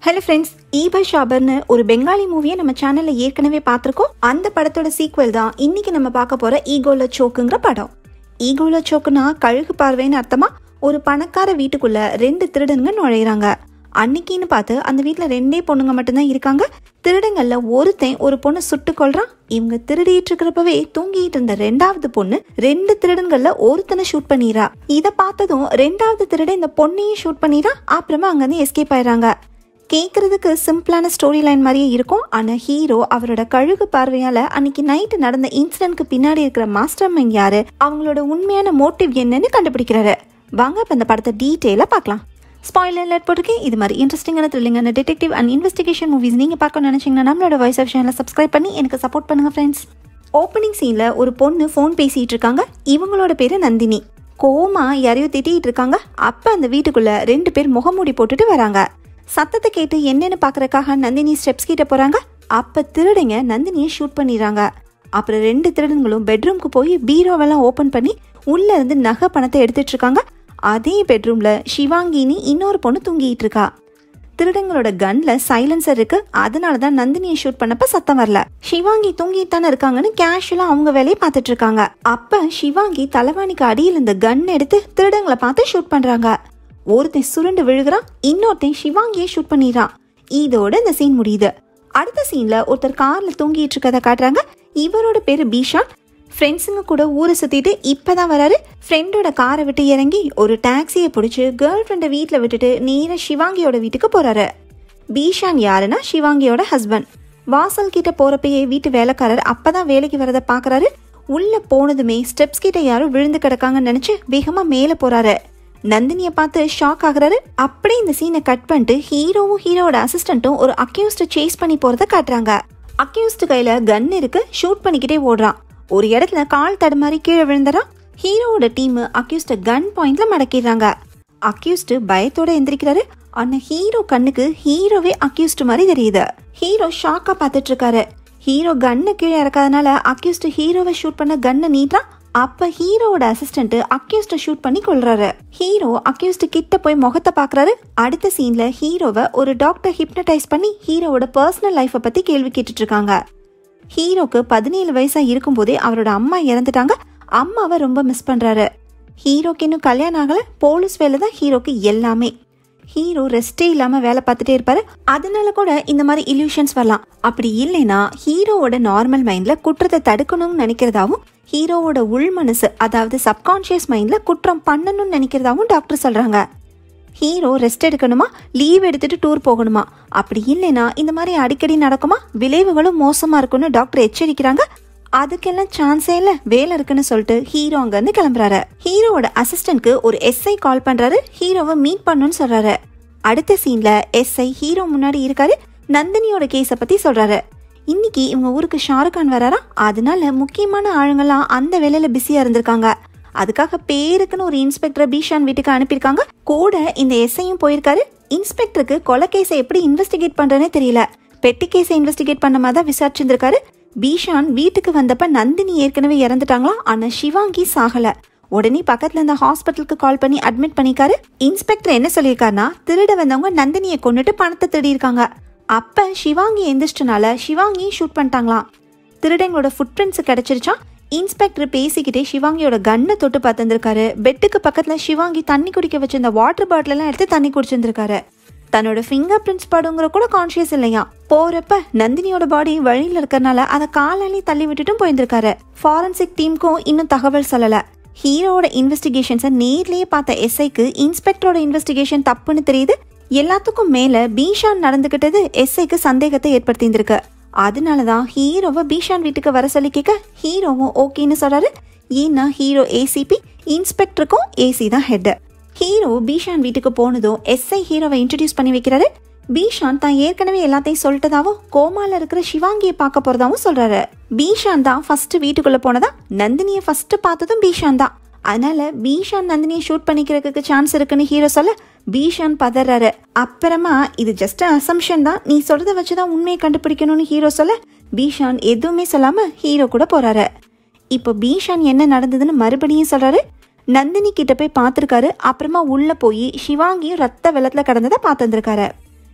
hello friends ஈபா ஷாபர்னு ஒரு பெங்காலி மூவியை நம்ம சேனல்ல ஏற்கனவே பார்த்துருக்கோம் அந்த படத்தோட சீக்வல் தான் இன்னைக்கு நம்ம பார்க்க போற ஈகோல சோக்குங்கிற படம் ஈகோல சோக்குனா கழுகு பார்வைன்னு அர்த்தமா ஒரு பணக்கார வீட்டுக்குள்ள ரெண்டு திருடனுங்க நுழையிறாங்க அன்னைக்குன்னு பார்த்து அந்த வீட்டில் ரெண்டே பொண்ணுங்க மட்டும்தான் இருக்காங்க திருடங்கள்ல ஒருத்தன் ஒரு பொண்ணு சுட்டு கொள்றான் இவங்க திருடிட்டு இருக்கிறப்பவே தூங்கிட்டு இருந்த ரெண்டாவது பொண்ணு ரெண்டு திருடன்கள்ல ஒருத்தனை ஷூட் பண்ணிடுறா இதை பார்த்ததும் ரெண்டாவது திருடன் இந்த பொண்ணையும் ஷூட் பண்ணிடுறா அப்புறமா அங்கேருந்து எஸ்கேப் ஆயிடுறாங்க கேட்கறதுக்கு சிம்பிளான ஸ்டோரி லைன் மாதிரியே இருக்கும் ஆனால் ஹீரோ அவரோட கழுகு பார்வையால் அன்னைக்கு நைட்டு நடந்த இன்சிடென்ட்க்கு பின்னாடி இருக்கிற மாஸ்டர் மைண்ட் யாரு அவங்களோட உண்மையான மோட்டிவ் என்னன்னு கண்டுபிடிக்கிறாரு வாங்க இப்போ இந்த படத்தை டீட்டெயிலாக பார்க்கலாம் ஸ்பாயிலர் அலர்ட் போட்டிருக்கேன் இது மாதிரி இன்ட்ரெஸ்டிங்கான த்ரில்லிங்கான டிடெக்டிவ் அண்ட் இன்வெஸ்டிகேஷன் மூவிஸ் நீங்கள் பார்க்க நினச்சிங்கன்னா நம்மளோட வாய்ஸ் ஆஃப் சேனலை சப்ஸ்கிரைப் பண்ணி எனக்கு சப்போர்ட் பண்ணுங்க ஃப்ரெண்ட்ஸ் ஓப்பனிங் சீனில் ஒரு பொண்ணு ஃபோன் பேசிகிட்டு இருக்காங்க இவங்களோட பேர் நந்தினி கோமா யாரையோ திட்டிகிட்டு இருக்காங்க அப்போ அந்த வீட்டுக்குள்ள ரெண்டு பேர் முகமூடி போட்டுட்டு வராங்க சத்தத்தை கேட்டு என்னன்னு பார்க்கறக்காக நந்தினி ஸ்டெப்ஸ் கிட்ட போறாங்க அப்ப திருடங்க நந்தினியை ஷூட் பண்ணிடுறாங்க அப்புறம் ரெண்டு திருடங்களும் பெட்ரூம்க்கு போய் பீரோவெல்லாம் ஓபன் பண்ணி உள்ள இருந்து நகை பணத்தை எடுத்துட்டு இருக்காங்க அதே பெட்ரூம்ல சிவாங்கினி இன்னொரு பொண்ணு தூங்கிட்டு இருக்கா திருடங்களோட கன்ல சைலன்சர் இருக்கு அதனால தான் நந்தினியை ஷூட் பண்ணப்ப சத்தம் வரல சிவாங்கி தூங்கிட்டு தானே இருக்காங்கன்னு கேஷுவலா அவங்க வேலையை பார்த்துட்டு இருக்காங்க அப்ப சிவாங்கி தலைவாணிக்கு அடியில் இந்த கன் எடுத்து திருடங்களை பார்த்து ஷூட் பண்றாங்க ஒருத்தன் சுருண்டு விழுகிறான் இன்னொருத்தன் சிவாங்கியை ஷூட் பண்ணிடுறான் இதோட இந்த சீன் முடியுது அடுத்த சீன்ல ஒருத்தர் கார்ல தூங்கிட்டு இருக்கத காட்டுறாங்க இவரோட பேரு பீஷான் ஃப்ரெண்ட்ஸுங்க கூட ஊரை சுத்திட்டு இப்பதான் வராரு ஃப்ரெண்டோட காரை விட்டு இறங்கி ஒரு டாக்ஸியை பிடிச்சி கேர்ள் ஃப்ரெண்டை வீட்டில் விட்டுட்டு நேரா சிவாங்கியோட வீட்டுக்கு போறாரு பீஷான் யாருன்னா சிவாங்கியோட ஹஸ்பண்ட் வாசல் கிட்ட போறப்பயே வீட்டு வேலைக்காரர் அப்பதான் வேலைக்கு வரதை பாக்குறாரு உள்ள போனதுமே ஸ்டெப்ஸ் கிட்ட யாரும் விழுந்து கிடக்காங்கன்னு நினைச்சு வேகமா மேல போறாரு நந்தினியை பார்த்து ஷாக் ஆகுறாரு அப்படியே இந்த சீனை கட் பண்ணிட்டு ஹீரோவும் ஹீரோவோட அசிஸ்டண்ட்டும் ஒரு அக்யூஸ்ட சேஸ் பண்ணி போறத காட்டுறாங்க அக்யூஸ்ட் கையில கன் இருக்கு ஷூட் பண்ணிக்கிட்டே ஓடுறான் ஒரு இடத்துல கால் தடுமாறி கீழே விழுந்துறான் ஹீரோவோட டீம் அக்யூஸ்ட கன் பாயிண்ட்ல மடக்கிடுறாங்க அக்யூஸ்ட் பயத்தோட எந்திரிக்கிறாரு ஆனா ஹீரோ கண்ணுக்கு ஹீரோவே அக்யூஸ்ட் மாதிரி தெரியுது ஹீரோ ஷாக்கா பார்த்துட்டு இருக்காரு ஹீரோ கன்னு கீழே இறக்காதனால அக்யூஸ்ட் ஹீரோவை ஷூட் பண்ண கன்னை நீட்டான் அப்ப ஹீரோவோட அசிஸ்டன்ட் அக்யூஸ்ட ஷூட் பண்ணி கொள்றாரு ஹீரோ அக்யூஸ்ட் கிட்ட போய் முகத்தை பாக்குறாரு அடுத்த சீன்ல ஹீரோவை ஒரு டாக்டர் ஹிப்னடைஸ் பண்ணி ஹீரோவோட பர்சனல் லைஃப பத்தி கேள்வி கேட்டுட்டு இருக்காங்க ஹீரோக்கு பதினேழு வயசா இருக்கும்போதே அவரோட அம்மா இறந்துட்டாங்க அம்மாவை ரொம்ப மிஸ் பண்றாரு ஹீரோக்கு இன்னும் கல்யாணம் ஆகல போலீஸ் வேலை தான் ஹீரோக்கு எல்லாமே ஹீரோ ரெஸ்டே இல்லாம வேலை பார்த்துட்டே இருப்பாரு அதனால கூட இந்த மாதிரி இல்யூஷன்ஸ் வரலாம் அப்படி இல்லைன்னா ஹீரோவோட நார்மல் மைண்ட்ல குற்றத்தை தடுக்கணும்னு நினைக்கிறதாவும் ஹீரோவோட உள் மனசு அதாவது சப்கான்ஷியஸ் மைண்ட்ல குற்றம் பண்ணணும்னு நினைக்கிறதாவும் டாக்டர் சொல்றாங்க ஹீரோ ரெஸ்ட் எடுக்கணுமா லீவ் எடுத்துட்டு டூர் போகணுமா அப்படி இல்லைன்னா இந்த மாதிரி அடிக்கடி நடக்குமா விளைவுகளும் மோசமா இருக்கும்னு டாக்டர் எச்சரிக்கிறாங்க அதுக்கெல்லாம் சான்ஸே இல்ல வேலை இருக்குன்னு சொல்லிட்டு ஹீரோ அங்க இருந்து கிளம்புறாரு ஹீரோவோட அசிஸ்டன்ட்க்கு ஒரு எஸ்ஐ கால் பண்றாரு ஹீரோவை மீட் பண்ணணும்னு சொல்றாரு அடுத்த சீன்ல எஸ்ஐ ஹீரோ முன்னாடி இருக்காரு நந்தினியோட கேஸ பத்தி சொல்றாரு இன்னைக்கு இவங்க ஊருக்கு ஷாருக் கான் வராரா அதனால முக்கியமான ஆளுங்கெல்லாம் அந்த வேலையில பிஸியா இருந்திருக்காங்க அதுக்காக பேருக்குன்னு ஒரு இன்ஸ்பெக்டர் பீஷான் வீட்டுக்கு அனுப்பியிருக்காங்க கூட இந்த எஸ்ஐயும் போயிருக்காரு இன்ஸ்பெக்டருக்கு கொலை கேஸை எப்படி இன்வெஸ்டிகேட் பண்றேனே தெரியல பெட்டி கேஸை இன்வெஸ்டிகேட் பண்ண மாதிரி தான் விசாரிச்சிருந்திருக்காரு பீஷான் வீட்டுக்கு வந்தப்ப நந்தினி ஏற்கனவே இறந்துட்டாங்களாம் ஆனா சிவாங்கி சாகல உடனே பக்கத்துல இருந்த ஹாஸ்பிட்டலுக்கு கால் பண்ணி அட்மிட் பண்ணிக்காரு இன்ஸ்பெக்டர் என்ன சொல்லியிருக்காருன்னா திருட வந்தவங்க நந்தினியை கொண்டுட்டு பணத்தை திருடியிருக்காங்க அப்ப சிவாங்கி எந்திரிச்சனால சிவாங்கி ஷூட் பண்ணிட்டாங்களாம் திருடங்களோட ஃபுட் பிரிண்ட்ஸ் கிடைச்சிருச்சான் இன்ஸ்பெக்டர் பேசிக்கிட்டே சிவாங்கியோட கன்னை தொட்டு பார்த்துருக்காரு பெட்டுக்கு பக்கத்துல சிவாங்கி தண்ணி குடிக்க வச்சிருந்த வாட்டர் பாட்டில் எல்லாம் எடுத்து தண்ணி குடிச்சிருந்திருக்காரு தன்னோட ஃபிங்கர் பிரிண்ட்ஸ் படுங்கிற கூட கான்சியஸ் இல்லையா போறப்ப நந்தினியோட பாடி வழியில இருக்கறனால அதை காலாலி தள்ளி விட்டுட்டும் போயிருந்திருக்காரு ஃபாரன்சிக் டீமுக்கும் இன்னும் தகவல் சொல்லல ஹீரோவோட இன்வெஸ்டிகேஷன்ஸை நேர்லயே பார்த்த எஸ்ஐக்கு இன்ஸ்பெக்டரோட இன்வெஸ்டிகேஷன் தப்புன்னு தெரியுது எல்லாத்துக்கும் மேல பீஷான் நடந்துகிட்டது எஸ்ஐக்கு சந்தேகத்தை ஏற்படுத்தியிருந்திருக்கு அதனாலதான் ஹீரோவை பீஷான் வீட்டுக்கு வர சொல்லி கேட்க ஹீரோவும் ஓகேன்னு சொல்றாரு ஏன்னா ஹீரோ ஏசிபி இன்ஸ்பெக்டருக்கும் ஏசி தான் ஹெட் ஹீரோ பீஷான் வீட்டுக்கு போனதும் எஸ்ஐ ஹீரோவை இன்ட்ரடியூஸ் பண்ணி வைக்கிறாரு பீஷான் தான் ஏற்கனவே எல்லாத்தையும் சொல்லிட்டதாவும் கோமால இருக்கிற சிவாங்கியை பார்க்க போறதாவும் சொல்றாரு பீஷான் தான் ஃபர்ஸ்ட் வீட்டுக்குள்ள போனதா நந்தினியை ஃபர்ஸ்ட் பார்த்ததும் பீஷான் தான் அதனால பீஷான் நந்தினியை ஷூட் பண்ணிக்கிறதுக்கு சான்ஸ் இருக்குன்னு ஹீரோ சொல்ல பீஷான் பதறாரு அப்புறமா இது ஜஸ்ட் அசம்ஷன் தான் நீ சொல்றத வச்சுதான் உண்மையை கண்டுபிடிக்கணும்னு ஹீரோ சொல்ல பீஷான் எதுவுமே சொல்லாம ஹீரோ கூட போறாரு இப்போ பீஷான் என்ன நடந்ததுன்னு மறுபடியும் சொல்றாரு நந்தினி கிட்ட போய் பார்த்துருக்காரு அப்புறமா உள்ள போய் சிவாங்கியும் ரத்த வெள்ளத்துல கடந்ததை பார்த்துருக்காரு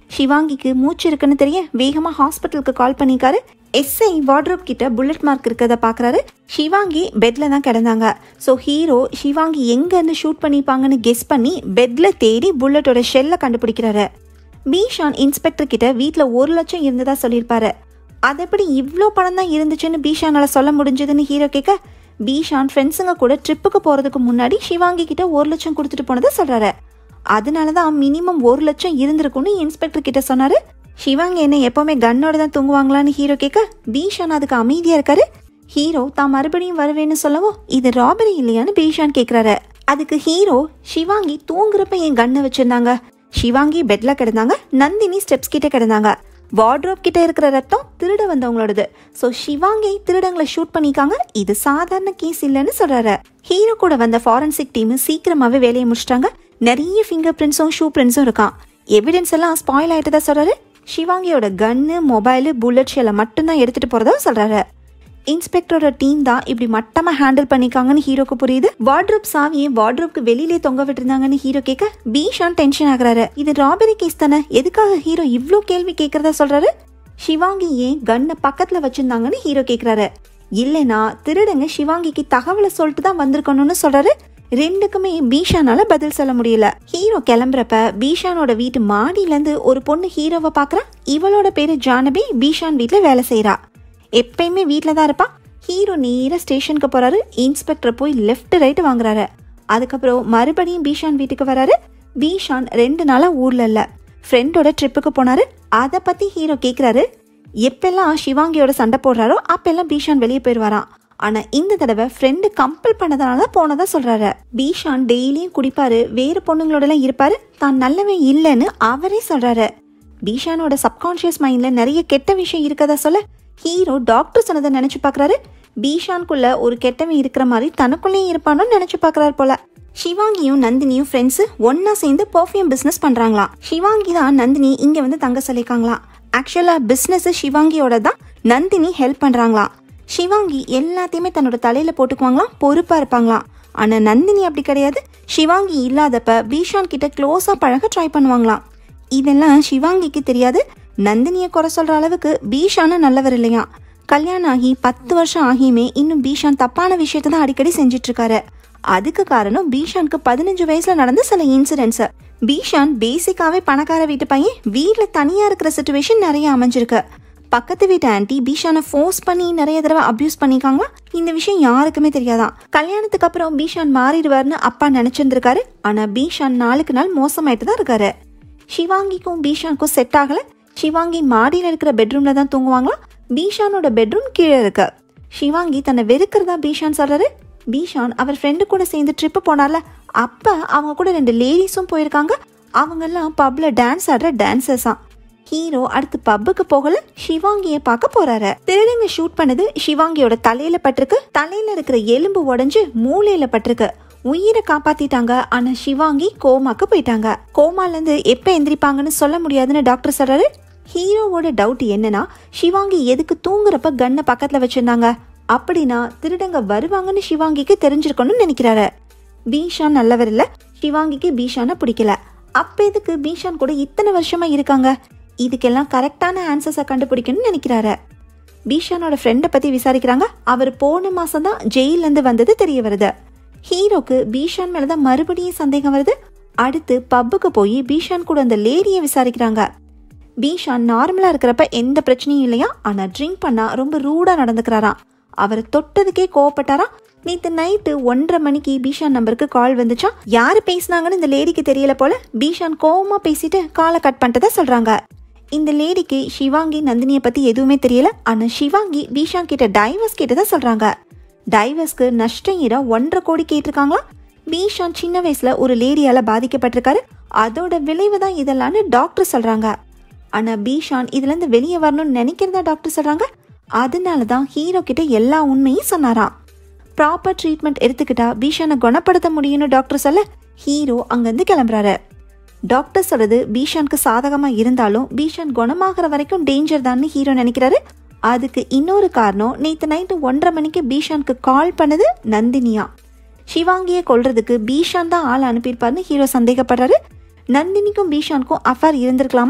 ஷிவாங்கிக்கு மூச்சு இருக்குன்னு தெரிய வேகமா ஹாஸ்பிட்டலுக்கு கால் பண்ணிக்காரு எஸ்ஐ வார்ட்ரோப் கிட்ட புல்லட் மார்க் இருக்கிறத பாக்குறாரு ஷிவாங்கி பெட்ல தான் கிடந்தாங்க ஸோ ஹீரோ ஷிவாங்கி எங்க இருந்து ஷூட் பண்ணிப்பாங்கன்னு கெஸ் பண்ணி பெட்ல தேடி புல்லட்டோட ஷெல்லை கண்டுபிடிக்கிறாரு பீஷான் இன்ஸ்பெக்டர் கிட்ட வீட்டில் ஒரு லட்சம் இருந்ததா சொல்லியிருப்பாரு அது எப்படி இவ்வளோ பணம் தான் இருந்துச்சுன்னு பீஷானால சொல்ல முடிஞ்சதுன்னு ஹீரோ கேட்க பீஷான் ஃப்ரெண்ட்ஸுங்க கூட ட்ரிப்புக்கு போறதுக்கு முன்னாடி ஷிவாங்கி கிட்ட ஒரு லட்சம் கொடுத்துட்டு போனதை சொல்றாரு அதனால தான் மினிமம் ஒரு லட்சம் இருந்திருக்கும்னு இன்ஸ்பெக்டர் கிட்ட சொன்னாரு ஷிவாங்கி என்ன எப்பவுமே கன்னோட தான் தூங்குவாங்களான்னு ஹீரோ கேட்க பீஷான் அதுக்கு அமைதியா இருக்காரு ஹீரோ தான் மறுபடியும் வருவேன்னு சொல்லவோ இது ராபரி இல்லையான்னு பீஷான் கேக்குறாரு அதுக்கு ஹீரோ ஷிவாங்கி தூங்குறப்ப என் கண்ணை வச்சிருந்தாங்க ஷிவாங்கி பெட்ல கிடந்தாங்க நந்தினி ஸ்டெப்ஸ் கிட்ட கிடந்தாங்க வார்ட்ரோப் கிட்ட இருக்கிற ரத்தம் திருட வந்தவங்களோடது ஸோ ஷிவாங்கி திருடங்களை ஷூட் பண்ணிக்காங்க இது சாதாரண கேஸ் இல்லைன்னு சொல்றாரு ஹீரோ கூட வந்த ஃபாரன்சிக் டீம் சீக்கிரமாவே வேலையை முடிச்சிட்டாங்க நிறைய ஃபிங்கர் பிரிண்ட்ஸும் ஷூ பிரிண்ட்ஸும் இருக்கான் எவிடன்ஸ் எல்லாம் ஸ்பாயில் ஆயிட்டதா சொல்றாரு ஷிவாங்கியோட கன்னு மொபைலு புல்லட் ஷெல்லை மட்டும்தான் எடுத்துட்டு போறதா சொல்றாரு இன்ஸ்பெக்டரோட டீம் தான் இப்படி மட்டமா ஹேண்டில் பண்ணிக்காங்கன்னு ஹீரோக்கு புரியுது வார்ட்ரோப் சாவியை வார்ட்ரோப்க்கு வெளியிலே தொங்க விட்டுருந்தாங்கன்னு ஹீரோ கேட்க பீஷான் டென்ஷன் ஆகுறாரு இது ராபரி கேஸ் தானே எதுக்காக ஹீரோ இவ்ளோ கேள்வி கேட்கறதா சொல்றாரு ஷிவாங்கி ஏன் கன்னை பக்கத்துல வச்சிருந்தாங்கன்னு ஹீரோ கேக்குறாரு இல்லைனா திருடங்க ஷிவாங்கிக்கு தகவலை சொல்லிட்டு தான் வந்திருக்கணும்னு சொல்றாரு ரெண்டுக்குமே பீஷானால பதில் சொல்ல முடியல ஹீரோ கிளம்புறப்ப பீஷானோட வீட்டு மாடியில இருந்து ஒரு பொண்ணு ஹீரோவை பாக்குறா இவளோட பேரு ஜானபி பீஷான் வீட்ல வேலை செய்றா எப்பயுமே வீட்டில் தான் இருப்பான் ஹீரோ நேராக ஸ்டேஷனுக்கு போறாரு இன்ஸ்பெக்டர் போய் லெஃப்ட் ரைட் வாங்குறாரு அதுக்கப்புறம் மறுபடியும் பீஷான் வீட்டுக்கு வராரு பீஷான் ரெண்டு நாளா ஊர்ல இல்ல ஃப்ரெண்டோட ட்ரிப்புக்கு போனாரு அதை பத்தி ஹீரோ கேக்குறாரு எப்பெல்லாம் சிவாங்கியோட சண்டை போடுறாரோ அப்பெல்லாம் பீஷான் வெளியே போயிடுவாராம் ஆனா இந்த தடவை ஃப்ரெண்டு கம்பல் பண்ணதுனால தான் போனதா சொல்றாரு பீஷான் டெய்லியும் குடிப்பாரு வேறு பொண்ணுங்களோட எல்லாம் இருப்பாரு தான் நல்லவன் இல்லைன்னு அவரே சொல்றாரு பீஷானோட சப்கான்ஷியஸ் மைண்ட்ல நிறைய கெட்ட விஷயம் இருக்கதா சொல்ல ஹீரோ டாக்டர் சொன்னதை நினைச்சு பார்க்கறாரு பீஷான்குள்ள ஒரு கெட்டவன் இருக்கிற மாதிரி தனக்குள்ளேயும் இருப்பானோன்னு நினைச்சு பார்க்கறாரு போல சிவாங்கியும் நந்தினியும் ஃப்ரெண்ட்ஸ் ஒன்னா சேர்ந்து பர்ஃப்யூம் பிசினஸ் பண்றாங்களாம் சிவாங்கி தான் நந்தினி இங்க வந்து தங்க சொல்லிருக்காங்களாம் ஆக்சுவலா பிசினஸ் சிவாங்கியோட தான் நந்தினி ஹெல்ப் பண்றாங்களாம் சிவாங்கி எல்லாத்தையுமே தன்னோட தலையில போட்டுக்குவாங்களாம் பொறுப்பா இருப்பாங்களாம் ஆனா நந்தினி அப்படி கிடையாது சிவாங்கி இல்லாதப்ப பீஷான் கிட்ட க்ளோஸா பழக ட்ரை பண்ணுவாங்களாம் இதெல்லாம் சிவாங்கிக்கு தெரியாது நந்தினியை குறை சொல்ற அளவுக்கு பீஷான நல்லவர் இல்லையா கல்யாணம் ஆகி பத்து வருஷம் ஆகியுமே இன்னும் பீஷான் தப்பான விஷயத்தை தான் அடிக்கடி செஞ்சுட்டு இருக்காரு அதுக்கு காரணம் பீஷானுக்கு பதினஞ்சு வயசுல நடந்த சில இன்சிடென்ட்ஸ் பீஷான் பேசிக்காவே பணக்கார வீட்டு பையன் வீட்ல தனியா இருக்கிற சுச்சுவேஷன் நிறைய அமைஞ்சிருக்கு பக்கத்து வீட்டு ஆன்ட்டி பீஷானை ஃபோர்ஸ் பண்ணி நிறைய தடவை அபியூஸ் பண்ணிருக்காங்களா இந்த விஷயம் யாருக்குமே தெரியாதான் கல்யாணத்துக்கு அப்புறம் பீஷான் மாறிடுவார்னு அப்பா நினைச்சிருந்திருக்காரு ஆனா பீஷான் நாளுக்கு நாள் மோசமாயிட்டு தான் இருக்காரு ஷிவாங்கிக்கும் பீஷானுக்கும் செட் ஆகல ஷிவாங்கி மாடியில் இருக்கிற பெட்ரூம்ல தான் தூங்குவாங்களாம் பீஷானோட பெட்ரூம் கீழே இருக்கு ஷிவாங்கி தன்னை வெறுக்கிறதா பீஷான் சொல்றாரு பீஷான் அவர் ஃப்ரெண்டு கூட சேர்ந்து ட்ரிப்பு போனார்ல அப்ப அவங்க கூட ரெண்டு லேடிஸும் போயிருக்காங்க அவங்கெல்லாம் பப்ல டான்ஸ் ஆடுற டான்சர்ஸாம் ஹீரோ அடுத்து பப்புக்கு போகல ஷிவாங்கிய பார்க்க போறாரு திருடங்க ஷூட் பண்ணது ஷிவாங்கியோட தலையில பட்டிருக்கு தலையில இருக்கிற எலும்பு உடைஞ்சு மூளையில பட்டிருக்கு உயிரை காப்பாத்திட்டாங்க ஆனா ஷிவாங்கி கோமாக்கு போயிட்டாங்க கோமால இருந்து எப்ப எந்திரிப்பாங்கன்னு சொல்ல முடியாதுன்னு டாக்டர் சொல்றாரு ஹீரோவோட டவுட் என்னன்னா ஷிவாங்கி எதுக்கு தூங்குறப்ப கன்னை பக்கத்துல வச்சிருந்தாங்க அப்படின்னா திருடங்க வருவாங்கன்னு ஷிவாங்கிக்கு தெரிஞ்சிருக்கணும்னு நினைக்கிறாரு பீஷான் நல்லவர் இல்ல ஷிவாங்கிக்கு பீஷானை பிடிக்கல அப்ப எதுக்கு பீஷான் கூட இத்தனை வருஷமா இருக்காங்க இதுக்கெல்லாம் கரெக்டான ஆன்சர்ஸை கண்டுபிடிக்கணும்னு நினைக்கிறாரு பீஷானோட ஃப்ரெண்டை பத்தி விசாரிக்கிறாங்க அவர் போன மாசம் தான் ஜெயில இருந்து வந்தது தெரிய வருது ஹீரோக்கு பீஷான் மேலதான் மறுபடியும் சந்தேகம் வருது அடுத்து பப்புக்கு போய் பீஷான் கூட அந்த லேடியை விசாரிக்கிறாங்க பீஷான் நார்மலா இருக்கிறப்ப எந்த பிரச்சனையும் இல்லையா ஆனா ட்ரிங்க் பண்ணா ரொம்ப ரூடா நடந்துக்கிறாராம் அவரை தொட்டதுக்கே கோவப்பட்டாராம் நேத்து நைட்டு ஒன்றரை மணிக்கு பீஷான் நம்பருக்கு கால் வந்துச்சா யாரு பேசினாங்கன்னு இந்த லேடிக்கு தெரியல போல பீஷான் கோவமா பேசிட்டு காலை கட் பண்ணிட்டதா சொல்றாங்க இந்த லேடிக்கு சிவாங்கி நந்தினியை பத்தி எதுவுமே தெரியல ஆனா சிவாங்கி பீஷான் கிட்ட டைவர்ஸ் கேட்டதா சொல்றாங்க டைவர்ஸ்க்கு நஷ்டம் ஈர ஒன்றரை கோடி கேட்டிருக்காங்களா பீஷான் சின்ன வயசுல ஒரு லேடியால பாதிக்கப்பட்டிருக்காரு அதோட விளைவு தான் இதெல்லாம்னு டாக்டர் சொல்றாங்க ஆனா பீஷான் இதுல இருந்து வெளியே வரணும்னு நினைக்கிறதா டாக்டர் சொல்றாங்க அதனால தான் ஹீரோ கிட்ட எல்லா உண்மையும் சொன்னாராம் ப்ராப்பர் ட்ரீட்மெண்ட் எடுத்துக்கிட்டா பீஷானை குணப்படுத்த முடியும்னு டாக்டர் சொல்ல ஹீரோ அங்கிருந்து கிளம்புறாரு டாக்டர் சொல்றது பீஷானுக்கு சாதகமா இருந்தாலும் பீஷான் குணமாகிற வரைக்கும் டேஞ்சர் தான்னு ஹீரோ நினைக்கிறாரு அதுக்கு இன்னொரு காரணம் நேத்து நைட்டு ஒன்றரை மணிக்கு பீஷானுக்கு கால் பண்ணது நந்தினியா சிவாங்கியை கொல்றதுக்கு பீஷான் தான் ஆள் அனுப்பியிருப்பாருன்னு ஹீரோ சந்தேகப்படுறாரு நந்தினிக்கும் பீஷானுக்கும் அஃபேர் இருந்திருக்கலாமா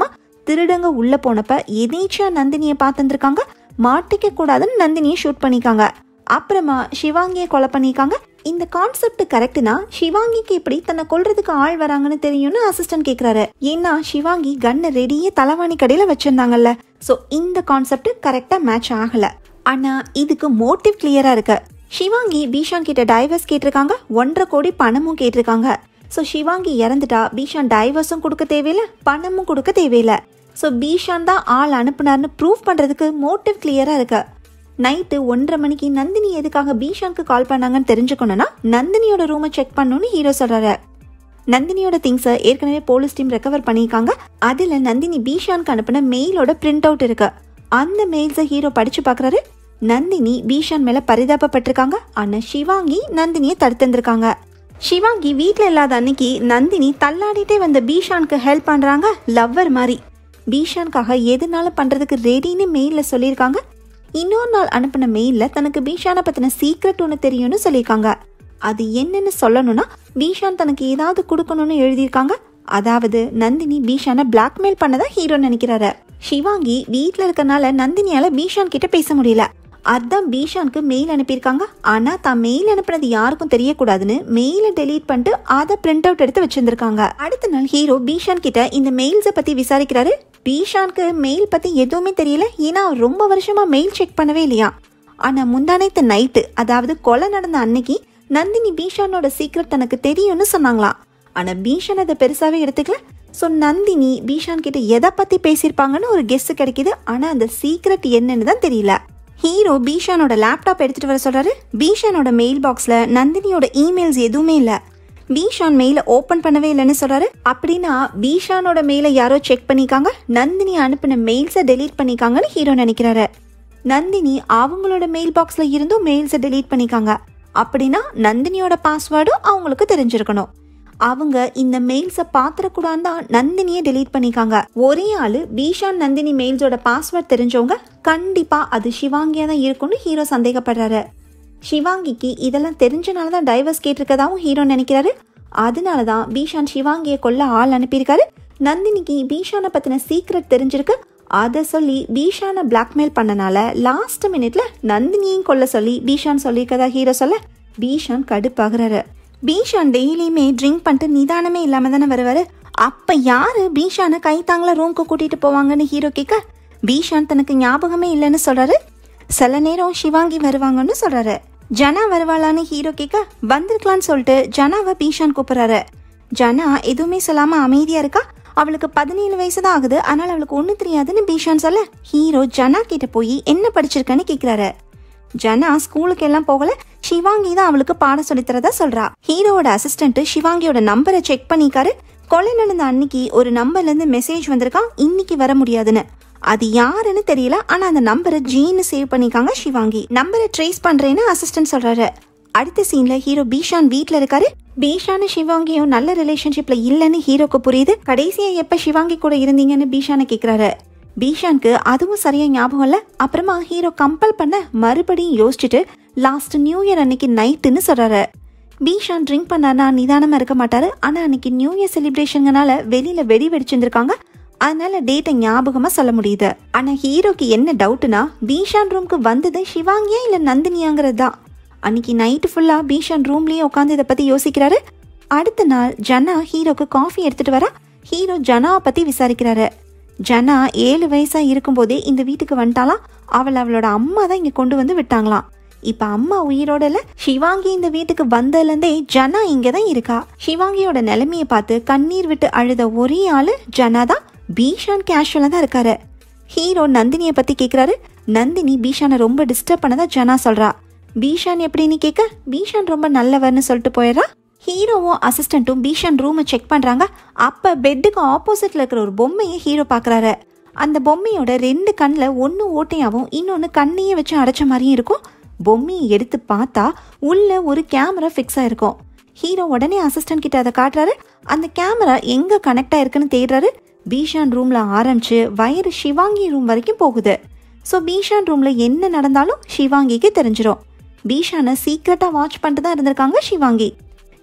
திருடங்க உள்ள போனப்ப எதேச்சியா நந்தினியை பார்த்துருக்காங்க மாட்டிக்க கூடாதுன்னு நந்தினியை ஷூட் பண்ணிக்காங்க அப்புறமா சிவாங்கியை கொலை பண்ணிக்காங்க இந்த கான்செப்ட் கரெக்ட்னா சிவாங்கிக்கு எப்படி தன்னை கொல்றதுக்கு ஆள் வராங்கன்னு தெரியும்னு அசிஸ்டன்ட் கேக்குறாரு ஏன்னா சிவாங்கி கன்னை ரெடியே தலைவாணி கடையில வச்சிருந்தாங்கல்ல சோ இந்த கான்செப்ட் கரெக்டா மேட்ச் ஆகல ஆனா இதுக்கு மோட்டிவ் கிளியரா இருக்கு சிவாங்கி பீஷான் கிட்ட டைவர்ஸ் கேட்டிருக்காங்க ஒன்றரை கோடி பணமும் கேட்டிருக்காங்க ஸோ சிவாங்கி இறந்துட்டா பீஷான் டைவர்ஸும் கொடுக்க தேவையில்ல பணமும் கொடுக்க தேவையில்ல ஸோ பீஷான் தான் ஆள் அனுப்புனார்னு ப்ரூவ் பண்ணுறதுக்கு மோட்டிவ் கிளியராக இருக்கு நைட்டு ஒன்றரை மணிக்கு நந்தினி எதுக்காக பீஷானுக்கு கால் பண்ணாங்கன்னு தெரிஞ்சுக்கணும்னா நந்தினியோட ரூமை செக் பண்ணணும்னு ஹீரோ சொல்றாரு நந்தினியோட திங்ஸை ஏற்கனவே போலீஸ் டீம் ரெக்கவர் பண்ணியிருக்காங்க அதில் நந்தினி பீஷானுக்கு அனுப்பின மெயிலோட பிரிண்ட் அவுட் இருக்கு அந்த மெயில்ஸை ஹீரோ படிச்சு பார்க்குறாரு நந்தினி பீஷான் மேல பரிதாபப்பட்டிருக்காங்க ஆனா சிவாங்கி நந்தினியை தடுத்திருந்திருக்காங்க சிவாங்கி வீட்டில் இல்லாத அன்னைக்கு நந்தினி தள்ளாடிட்டே வந்த பீஷானுக்கு ஹெல்ப் பண்றாங்க லவ்வர் மாதிரி பீஷானுக்காக எதுனாலும் பண்றதுக்கு ரெடின்னு மெயில்ல சொல்லியிருக்காங்க இன்னொரு நாள் அனுப்பின மெயில்ல தனக்கு பீஷானை பத்தின சீக்ரெட் ஒன்று தெரியும்னு சொல்லியிருக்காங்க அது என்னன்னு சொல்லணும்னா பீஷான் தனக்கு ஏதாவது கொடுக்கணும்னு எழுதியிருக்காங்க அதாவது நந்தினி பீஷானை பிளாக்மெயில் பண்ணதா ஹீரோ நினைக்கிறாரு சிவாங்கி வீட்டில் இருக்கறனால நந்தினியால பீஷான் கிட்ட பேச முடியல அதான் பீஷானுக்கு மெயில் அனுப்பியிருக்காங்க ஆனா தான் மெயில் அனுப்புனது யாருக்கும் தெரியக்கூடாதுன்னு மெயிலை டெலீட் பண்ணிட்டு அதை பிரிண்ட் அவுட் எடுத்து வச்சிருந்திருக்காங்க அடுத்த நாள் ஹீரோ பீஷான் கிட்ட இந்த மெயில்ஸை பத்தி விசாரிக்கிறாரு பீஷானுக்கு மெயில் பத்தி எதுவுமே தெரியல ஏன்னா அவர் ரொம்ப வருஷமா மெயில் செக் பண்ணவே இல்லையா ஆனா முந்தானைத்து நைட்டு அதாவது கொலை நடந்த அன்னைக்கு நந்தினி பீஷானோட சீக்ரெட் தனக்கு தெரியும்னு சொன்னாங்களாம் ஆனா பீஷான் அதை பெருசாவே எடுத்துக்கல ஸோ நந்தினி பீஷான் கிட்ட எதை பத்தி பேசியிருப்பாங்கன்னு ஒரு கெஸ் கிடைக்குது ஆனா அந்த சீக்ரெட் என்னன்னு தான் தெரியல ஹீரோ பீஷானோட லேப்டாப் எடுத்துட்டு வர சொல்றாரு பீஷானோட மெயில் பாக்ஸ்ல நந்தினியோட இமெயில்ஸ் எதுவுமே இல்ல பீஷான் மெயில ஓபன் பண்ணவே இல்லைன்னு சொல்றாரு அப்படின்னா பீஷானோட மெயில யாரோ செக் பண்ணிக்காங்க நந்தினி அனுப்பின மெயில்ஸை டெலீட் பண்ணிக்காங்கன்னு ஹீரோ நினைக்கிறாரு நந்தினி அவங்களோட மெயில் பாக்ஸ்ல இருந்தும் மெயில்ஸை டெலீட் பண்ணிக்காங்க அப்படின்னா நந்தினியோட பாஸ்வேர்டும் அவங்களுக்கு தெரிஞ்சிருக்கணும் அவங்க இந்த மெயில்ஸை பாத்திரக்கூடாது தான் நந்தினியே டெலீட் பண்ணிக்காங்க ஒரே ஆளு பீஷான் நந்தினி மெயில்ஸோட பாஸ்வேர்ட் தெரிஞ்சவங்க கண்டிப்பா அது சிவாங்கியா தான் இருக்கும்னு ஹீரோ சந்தேகப்படுறாரு சிவாங்கிக்கு இதெல்லாம் தெரிஞ்சனால தான் டைவர்ஸ் கேட்டிருக்கதாவும் ஹீரோ நினைக்கிறாரு அதனால தான் பீஷான் சிவாங்கியை கொல்ல ஆள் அனுப்பியிருக்காரு நந்தினிக்கு பீஷானை பத்தின சீக்ரெட் தெரிஞ்சிருக்கு அதை சொல்லி பீஷானை பிளாக்மெயில் பண்ணனால லாஸ்ட் மினிட்ல நந்தினியையும் கொல்ல சொல்லி பீஷான் சொல்லியிருக்கதா ஹீரோ சொல்ல பீஷான் கடுப்பாகிறாரு பீஷான் டெய்லியுமே ட்ரிங்க் பண்ணிட்டு நிதானமே இல்லாம தானே வருவாரு அப்ப யாரு பீஷானை கைத்தாங்கள ரூம்க்கு கூட்டிட்டு போவாங்கன்னு ஹீரோ கேட்க பீஷான் தனக்கு ஞாபகமே இல்லைன்னு சொல்றாரு சில நேரம் சிவாங்கி வருவாங்கன்னு சொல்றாரு ஜனா வருவாளான்னு ஹீரோ கேட்க வந்திருக்கலான்னு சொல்லிட்டு ஜனாவை பீஷான் கூப்பிடுறாரு ஜனா எதுவுமே சொல்லாம அமைதியா இருக்கா அவளுக்கு பதினேழு வயசு தான் ஆகுது ஆனால் அவளுக்கு ஒண்ணு தெரியாதுன்னு பீஷான் சொல்ல ஹீரோ ஜனா கிட்ட போய் என்ன படிச்சிருக்கன்னு கேக்குறாரு ஜனா ஸ்கூலுக்கு எல்லாம் போகல சிவாங்கி தான் அவளுக்கு பாடம் சொல்லித்தரதா சொல்றா ஹீரோவோட அசிஸ்டன்ட் சிவாங்கியோட நம்பரை செக் பண்ணிக்காரு கொலை நடந்த அன்னைக்கு ஒரு நம்பர்ல இருந்து மெசேஜ் வந்திருக்கான் இன்னைக்கு வர முடியாதுன்னு அது யாருன்னு தெரியல ஆனா அந்த நம்பரை ஜீன்னு சேவ் பண்ணிக்காங்க சிவாங்கி நம்பரை ட்ரேஸ் பண்றேன்னு அசிஸ்டன்ட் சொல்றாரு அடுத்த சீன்ல ஹீரோ பீஷான் வீட்ல இருக்காரு பீஷானும் சிவாங்கியும் நல்ல ரிலேஷன்ஷிப்ல இல்லைன்னு ஹீரோக்கு புரியுது கடைசியா எப்ப சிவாங்கி கூட இருந்தீங்கன்னு பீஷானை கேக்குறாரு பீஷானுக்கு அதுவும் சரியா ஞாபகம் இல்ல அப்புறமா ஹீரோ கம்பல் பண்ண மறுபடியும் யோசிச்சுட்டு லாஸ்ட் நியூ இயர் அன்னைக்கு நைட்டுன்னு சொல்றாரு பீஷான் ட்ரிங்க் பண்ணானா நிதானமா இருக்க மாட்டாரு ஆனா அன்னைக்கு நியூ இயர் செலிப்ரேஷன்னால வெளியில வெடி வெடிச்சிருந்திருக்காங்க அதனால டேட்டை ஞாபகமா சொல்ல முடியுது ஆனா ஹீரோக்கு என்ன டவுட்னா பீஷான் ரூம்க்கு வந்தது சிவாங்கியா இல்ல நந்தினியாங்கிறது தான் அன்னைக்கு நைட்டு ஃபுல்லா பீஷான் ரூம்லயே உட்காந்து இதை பத்தி யோசிக்கிறாரு அடுத்த நாள் ஜனா ஹீரோக்கு காஃபி எடுத்துட்டு வரா ஹீரோ ஜனாவை பத்தி விசாரிக்கிறாரு ஜனா ஏழு வயசா இருக்கும்போதே இந்த வீட்டுக்கு வந்துட்டாலாம் அவள் அவளோட அம்மா தான் இங்க கொண்டு வந்து விட்டாங்களாம் இப்ப அம்மா உயிரோட இல்ல சிவாங்கி இந்த வீட்டுக்கு வந்ததுல இருந்தே ஜனா இங்க தான் இருக்கா சிவாங்கியோட நிலைமைய பார்த்து கண்ணீர் விட்டு அழுத ஒரே ஆளு ஜனா தான் பீஷான் கேஷுவலா தான் இருக்காரு ஹீரோ நந்தினிய பத்தி கேக்குறாரு நந்தினி பீஷானை ரொம்ப டிஸ்டர்ப் பண்ணதா ஜனா சொல்றா பீஷான் எப்படின்னு கேட்க பீஷான் ரொம்ப நல்லவர்னு சொல்லிட்டு போயிடுறா ஹீரோவும் அசிஸ்டண்ட்டும் பீஷான் ரூமை செக் பண்றாங்க அப்ப பெட்டுக்கு ஆப்போசிட்ல இருக்கிற ஒரு பொம்மையை ஹீரோ பாக்குறாரு அந்த பொம்மையோட ரெண்டு கண்ணில் ஒன்று ஓட்டையாகவும் இன்னொன்று கண்ணையே வச்சு அடைச்ச மாதிரியும் இருக்கும் பொம்மையை எடுத்து பார்த்தா உள்ள ஒரு கேமரா ஃபிக்ஸ் ஆயிருக்கும் ஹீரோ உடனே அசிஸ்டன்ட் கிட்ட அதை காட்டுறாரு அந்த கேமரா எங்க கனெக்ட் ஆயிருக்குன்னு தேடுறாரு பீஷான் ரூம்ல ஆரம்பிச்சு வயிறு சிவாங்கி ரூம் வரைக்கும் போகுது ஸோ பீஷான் ரூம்ல என்ன நடந்தாலும் சிவாங்கிக்கு தெரிஞ்சிரும் பீஷானை சீக்கிரட்டா வாட்ச் பண்ணிட்டு தான் இருந்திருக்காங்க சிவாங்கி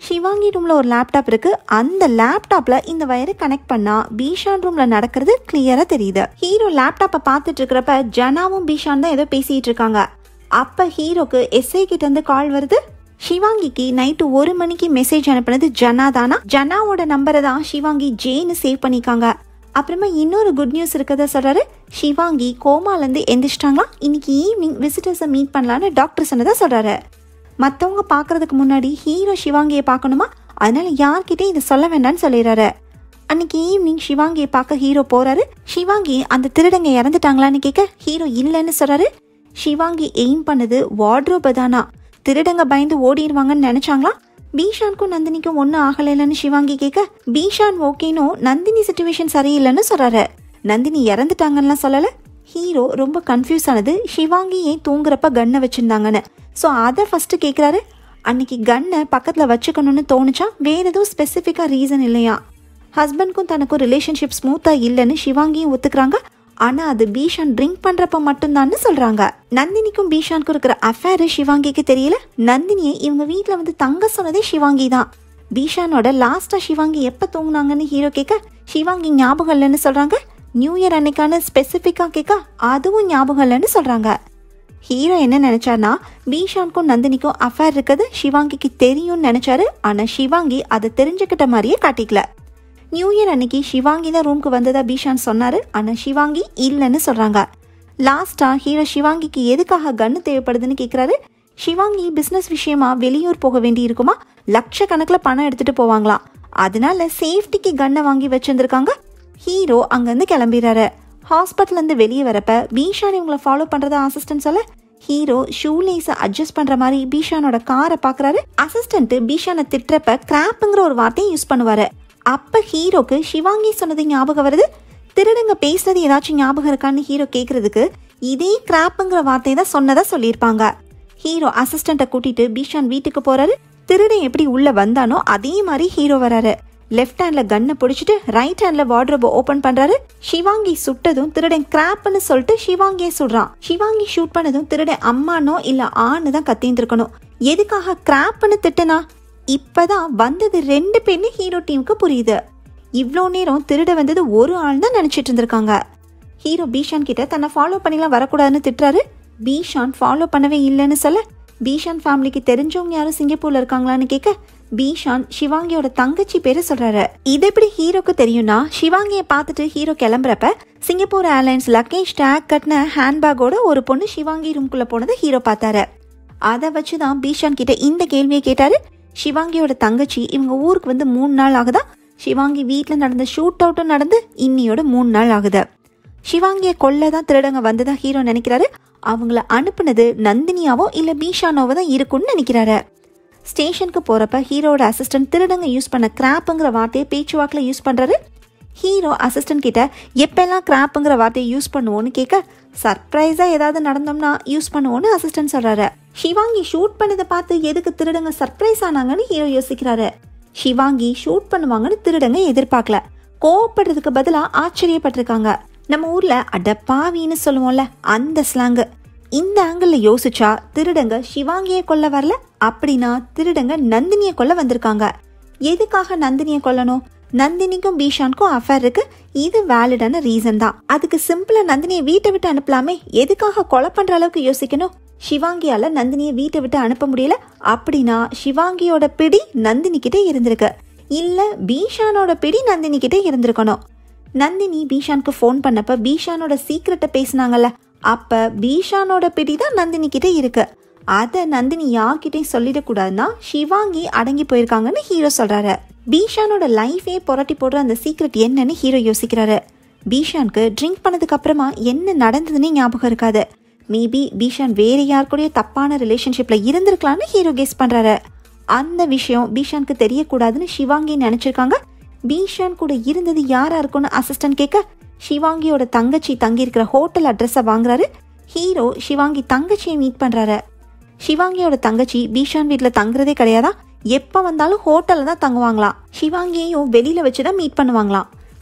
ஷிவாங்கி ரூம்ல ஒரு லேப்டாப் இருக்கு அந்த லேப்டாப்ல இந்த வயரை கனெக்ட் பண்ணா பீஷான் ரூம்ல நடக்கிறது கிளியரா தெரியுது ஹீரோ லேப்டாப்பை பார்த்துட்டு இருக்கிறப்ப ஜனாவும் பீஷான் தான் ஏதோ பேசிட்டு இருக்காங்க அப்ப ஹீரோக்கு எஸ்ஐ கிட்ட இருந்து கால் வருது ஷிவாங்கிக்கு நைட்டு ஒரு மணிக்கு மெசேஜ் அனுப்புனது ஜனா தானா ஜனாவோட நம்பரை தான் ஷிவாங்கி ஜேன்னு சேவ் பண்ணிக்காங்க அப்புறமா இன்னொரு குட் நியூஸ் இருக்கதா சொல்றாரு ஷிவாங்கி கோமாலேருந்து எந்திரிச்சிட்டாங்களா இன்னைக்கு ஈவினிங் விசிட்டர்ஸை மீட் பண்ணலான்னு டாக்டர் சொன்னதா சொல்றாரு மற்றவங்க பார்க்கறதுக்கு முன்னாடி ஹீரோ ஷிவாங்கியை பார்க்கணுமா அதனால யார்கிட்டயும் இதை சொல்ல வேண்டாம்னு சொல்லிடுறாரு அன்னைக்கு ஈவினிங் ஷிவாங்கியை பார்க்க ஹீரோ போறாரு ஷிவாங்கி அந்த திருடங்க இறந்துட்டாங்களான்னு கேட்க ஹீரோ இல்லைன்னு சொல்றாரு ஷிவாங்கி எய்ம் பண்ணது வார்ட்ரோபை தானா திருடங்க பயந்து ஓடிடுவாங்கன்னு நினைச்சாங்களா பீஷானுக்கும் நந்தினிக்கும் ஒன்றும் ஆகலைன்னு ஷிவாங்கி கேட்க பீஷான் ஓகேனும் நந்தினி சுச்சுவேஷன் சரியில்லைன்னு சொல்றாரு நந்தினி இறந்துட்டாங்கன்னு சொல்லல ஹீரோ ரொம்ப கன்ஃபியூஸ் ஆனது ஷிவாங்கி ஏன் தூங்குறப்ப கன்னை வச்சிருந்தாங்கன்னு ஸோ அதை ஃபர்ஸ்ட் கேட்குறாரு அன்னைக்கு கன்னை பக்கத்தில் வச்சுக்கணும்னு தோணுச்சா வேற எதுவும் ஸ்பெசிஃபிக்காக ரீசன் இல்லையா ஹஸ்பண்ட்க்கும் தனக்கும் ரிலேஷன்ஷிப் ஸ்மூத்தாக இல்லைன்னு ஷிவாங்கியும் ஒத்துக்கிறாங்க ஆனால் அது பீஷான் ட்ரிங்க் பண்ணுறப்ப மட்டும்தான்னு சொல்கிறாங்க நந்தினிக்கும் பீஷானுக்கும் இருக்கிற அஃபேரு ஷிவாங்கிக்கு தெரியல நந்தினியை இவங்க வீட்டில் வந்து தங்க சொன்னதே ஷிவாங்கி தான் பீஷானோட லாஸ்ட்டாக ஷிவாங்கி எப்போ தூங்குனாங்கன்னு ஹீரோ கேட்க ஷிவாங்கி ஞாபகம் இல்லைன்னு சொல்கிறாங்க நியூ இயர் அன்னைக்கான ஸ்பெசிஃபிக்காக கேட்க அதுவும் ஞாபகம் இல்லைன்னு சொல்கிறாங்க ஹீரோ என்ன நினைச்சார்னா பீஷானுக்கும் நந்தினிக்கும் அஃபேர் இருக்குது ஷிவாங்கிக்கு தெரியும்னு நினைச்சாரு ஆனா ஷிவாங்கி அதை தெரிஞ்சுக்கிட்ட மாதிரியே காட்டிக்கல நியூ இயர் அன்னைக்கு ஷிவாங்கி தான் ரூம்க்கு வந்ததா பீஷான் சொன்னாரு ஆனா ஷிவாங்கி இல்லைன்னு சொல்றாங்க லாஸ்டா ஹீரோ ஷிவாங்கிக்கு எதுக்காக கன்னு தேவைப்படுதுன்னு கேக்குறாரு ஷிவாங்கி பிசினஸ் விஷயமா வெளியூர் போக வேண்டி இருக்குமா லட்சக்கணக்கில் பணம் எடுத்துட்டு போவாங்களாம் அதனால சேஃப்டிக்கு கன்னை வாங்கி வச்சிருந்திருக்காங்க ஹீரோ அங்கேருந்து கிளம்பிடுறாரு ஹாஸ்பிட்டல் இருந்து வெளியே வரப்ப பீஷான் இவங்களை ஃபாலோ பண்றதா அசிஸ்டன்ட் சொல்ல ஹீரோ ஷூலேஸை அட்ஜஸ்ட் பண்ற மாதிரி பீஷானோட காரை பாக்குறாரு அசிஸ்டன்ட் பீஷானை திட்டுறப்ப கிராப்புங்கிற ஒரு வார்த்தையை யூஸ் பண்ணுவாரு அப்ப ஹீரோக்கு ஷிவாங்கி சொன்னது ஞாபகம் வருது திருடுங்க பேசுனது ஏதாச்சும் ஞாபகம் இருக்கான்னு ஹீரோ கேக்குறதுக்கு இதே கிராப்புங்கிற வார்த்தையை தான் சொன்னதா சொல்லியிருப்பாங்க ஹீரோ அசிஸ்டண்ட்டை கூட்டிட்டு பீஷான் வீட்டுக்கு போறாரு திருடன் எப்படி உள்ள வந்தானோ அதே மாதிரி ஹீரோ வராரு லெஃப்ட் ஹேண்ட்ல கன்னை பிடிச்சிட்டு ரைட் ஹேண்ட்ல வார்ட்ரோப ஓபன் பண்றாரு ஷிவாங்கி சுட்டதும் திருடன் கிராப்னு சொல்லிட்டு ஷிவாங்கியே சுடுறான் ஷிவாங்கி ஷூட் பண்ணதும் திருடன் அம்மானோ இல்ல ஆன்னு தான் கத்தியிருந்திருக்கணும் எதுக்காக கிராப்னு திட்டுனா இப்பதான் வந்தது ரெண்டு பேர்னு ஹீரோ டீமுக்கு புரியுது இவ்வளோ நேரம் திருட வந்தது ஒரு ஆள் தான் நினைச்சிட்டு இருந்திருக்காங்க ஹீரோ பீஷான் கிட்ட தன்னை ஃபாலோ பண்ணிலாம் வரக்கூடாதுன்னு திட்டுறாரு பீஷான் ஃபாலோ பண்ணவே இல்லைன்னு சொல்ல பீஷான் ஃபேமிலிக்கு தெரிஞ்சவங்க யாரும் சிங்கப்பூர்ல இருக்காங்களான்னு கேட்க பீஷான் சிவாங்கியோட தங்கச்சி பேரை சொல்றாரு இது எப்படி ஹீரோக்கு தெரியும்னா சிவாங்கியை பார்த்துட்டு ஹீரோ கிளம்புறப்ப சிங்கப்பூர் ஏர்லைன்ஸ் லக்கேஜ் டேக் கட்டின ஹேண்ட்பேக்கோட ஒரு பொண்ணு சிவாங்கி ரூம்குள்ள போனதை ஹீரோ பார்த்தாரு அதை வச்சு தான் பீஷான் கிட்ட இந்த கேள்வியை கேட்டாரு சிவாங்கியோட தங்கச்சி இவங்க ஊருக்கு வந்து மூணு நாள் ஆகுதா சிவாங்கி வீட்டில் நடந்த ஷூட் அவுட்டும் நடந்து இன்னியோட மூணு நாள் ஆகுது சிவாங்கியை கொல்ல தான் திருடங்க வந்ததா ஹீரோ நினைக்கிறாரு அவங்கள அனுப்புனது நந்தினியாவோ இல்ல பீஷானோவோ தான் இருக்கும்னு நினைக்கிறாரு ஸ்டேஷனுக்கு போறப்ப ஹீரோட அசிஸ்டன்ட் திருடங்க யூஸ் பண்ண கிராப்புங்கிற வார்த்தையை பேச்சுவாக்கில் யூஸ் பண்றாரு ஹீரோ அசிஸ்டன்ட் கிட்ட எப்பெல்லாம் கிராப்புங்கிற வார்த்தையை யூஸ் பண்ணுவோன்னு கேட்க சர்ப்ரைஸா ஏதாவது நடந்தோம்னா யூஸ் பண்ணுவோன்னு அசிஸ்டன்ட் சொல்றாரு ஷிவாங்கி ஷூட் பண்ணதை பார்த்து எதுக்கு திருடங்க சர்ப்ரைஸ் ஆனாங்கன்னு ஹீரோ யோசிக்கிறாரு ஷிவாங்கி ஷூட் பண்ணுவாங்கன்னு திருடங்க எதிர்பார்க்கல கோவப்படுறதுக்கு பதிலா ஆச்சரியப்பட்டிருக்காங்க நம்ம ஊர்ல அடப்பாவின்னு சொல்லுவோம்ல அந்த ஸ்லாங்கு இந்த ஆங்கிள் யோசிச்சா திருடங்க சிவாங்கியை கொல்ல வரல அப்படின்னா திருடங்க நந்தினியை கொல்ல வந்திருக்காங்க எதுக்காக நந்தினியை கொல்லணும் நந்தினிக்கும் பீஷானுக்கும் அஃபேர் இருக்கு இது வேலிடான ரீசன் தான் அதுக்கு சிம்பிளா நந்தினியை வீட்டை விட்டு அனுப்பலாமே எதுக்காக கொலை பண்ற அளவுக்கு யோசிக்கணும் சிவாங்கியால நந்தினியை வீட்டை விட்டு அனுப்ப முடியல அப்படின்னா சிவாங்கியோட பிடி நந்தினி கிட்டே இருந்திருக்கு இல்ல பீஷானோட பிடி நந்தினி கிட்டே இருந்திருக்கணும் நந்தினி பீஷானுக்கு ஃபோன் பண்ணப்ப பீஷானோட சீக்கிரட்டை பேசினாங்கல்ல அப்ப பீஷானோட பிடி தான் நந்தினி கிட்ட இருக்கு அத நந்தினி யார்கிட்டயும் சொல்லிடக்கூடாதுன்னா சிவாங்கி அடங்கி போயிருக்காங்கன்னு ஹீரோ சொல்றாரு பீஷானோட லைஃபே புரட்டி போடுற அந்த சீக்ரெட் என்னன்னு ஹீரோ யோசிக்கிறாரு பீஷானுக்கு ட்ரிங்க் பண்ணதுக்கு அப்புறமா என்ன நடந்ததுன்னே ஞாபகம் இருக்காது மேபி பீஷான் வேற யார் கூடயோ தப்பான ரிலேஷன்ஷிப்ல இருந்திருக்கலாம்னு ஹீரோ கெஸ் பண்றாரு அந்த விஷயம் பீஷானுக்கு தெரியக்கூடாதுன்னு சிவாங்கி நினைச்சிருக்காங்க பீஷான் கூட இருந்தது யாரா இருக்கும்னு அசிஸ்டன்ட் கேட்க சிவாங்கியோட தங்கச்சி தங்கியிருக்கிற ஹோட்டல் அட்ரஸை வாங்குறாரு ஹீரோ சிவாங்கி தங்கச்சியை மீட் பண்றாரு சிவாங்கியோட தங்கச்சி பீஷான் வீட்டில் தங்குறதே கிடையாதா எப்போ வந்தாலும் ஹோட்டலில் தான் தங்குவாங்களாம் சிவாங்கியையும் வெளியில வச்சு தான் மீட் பண்ணுவாங்களாம்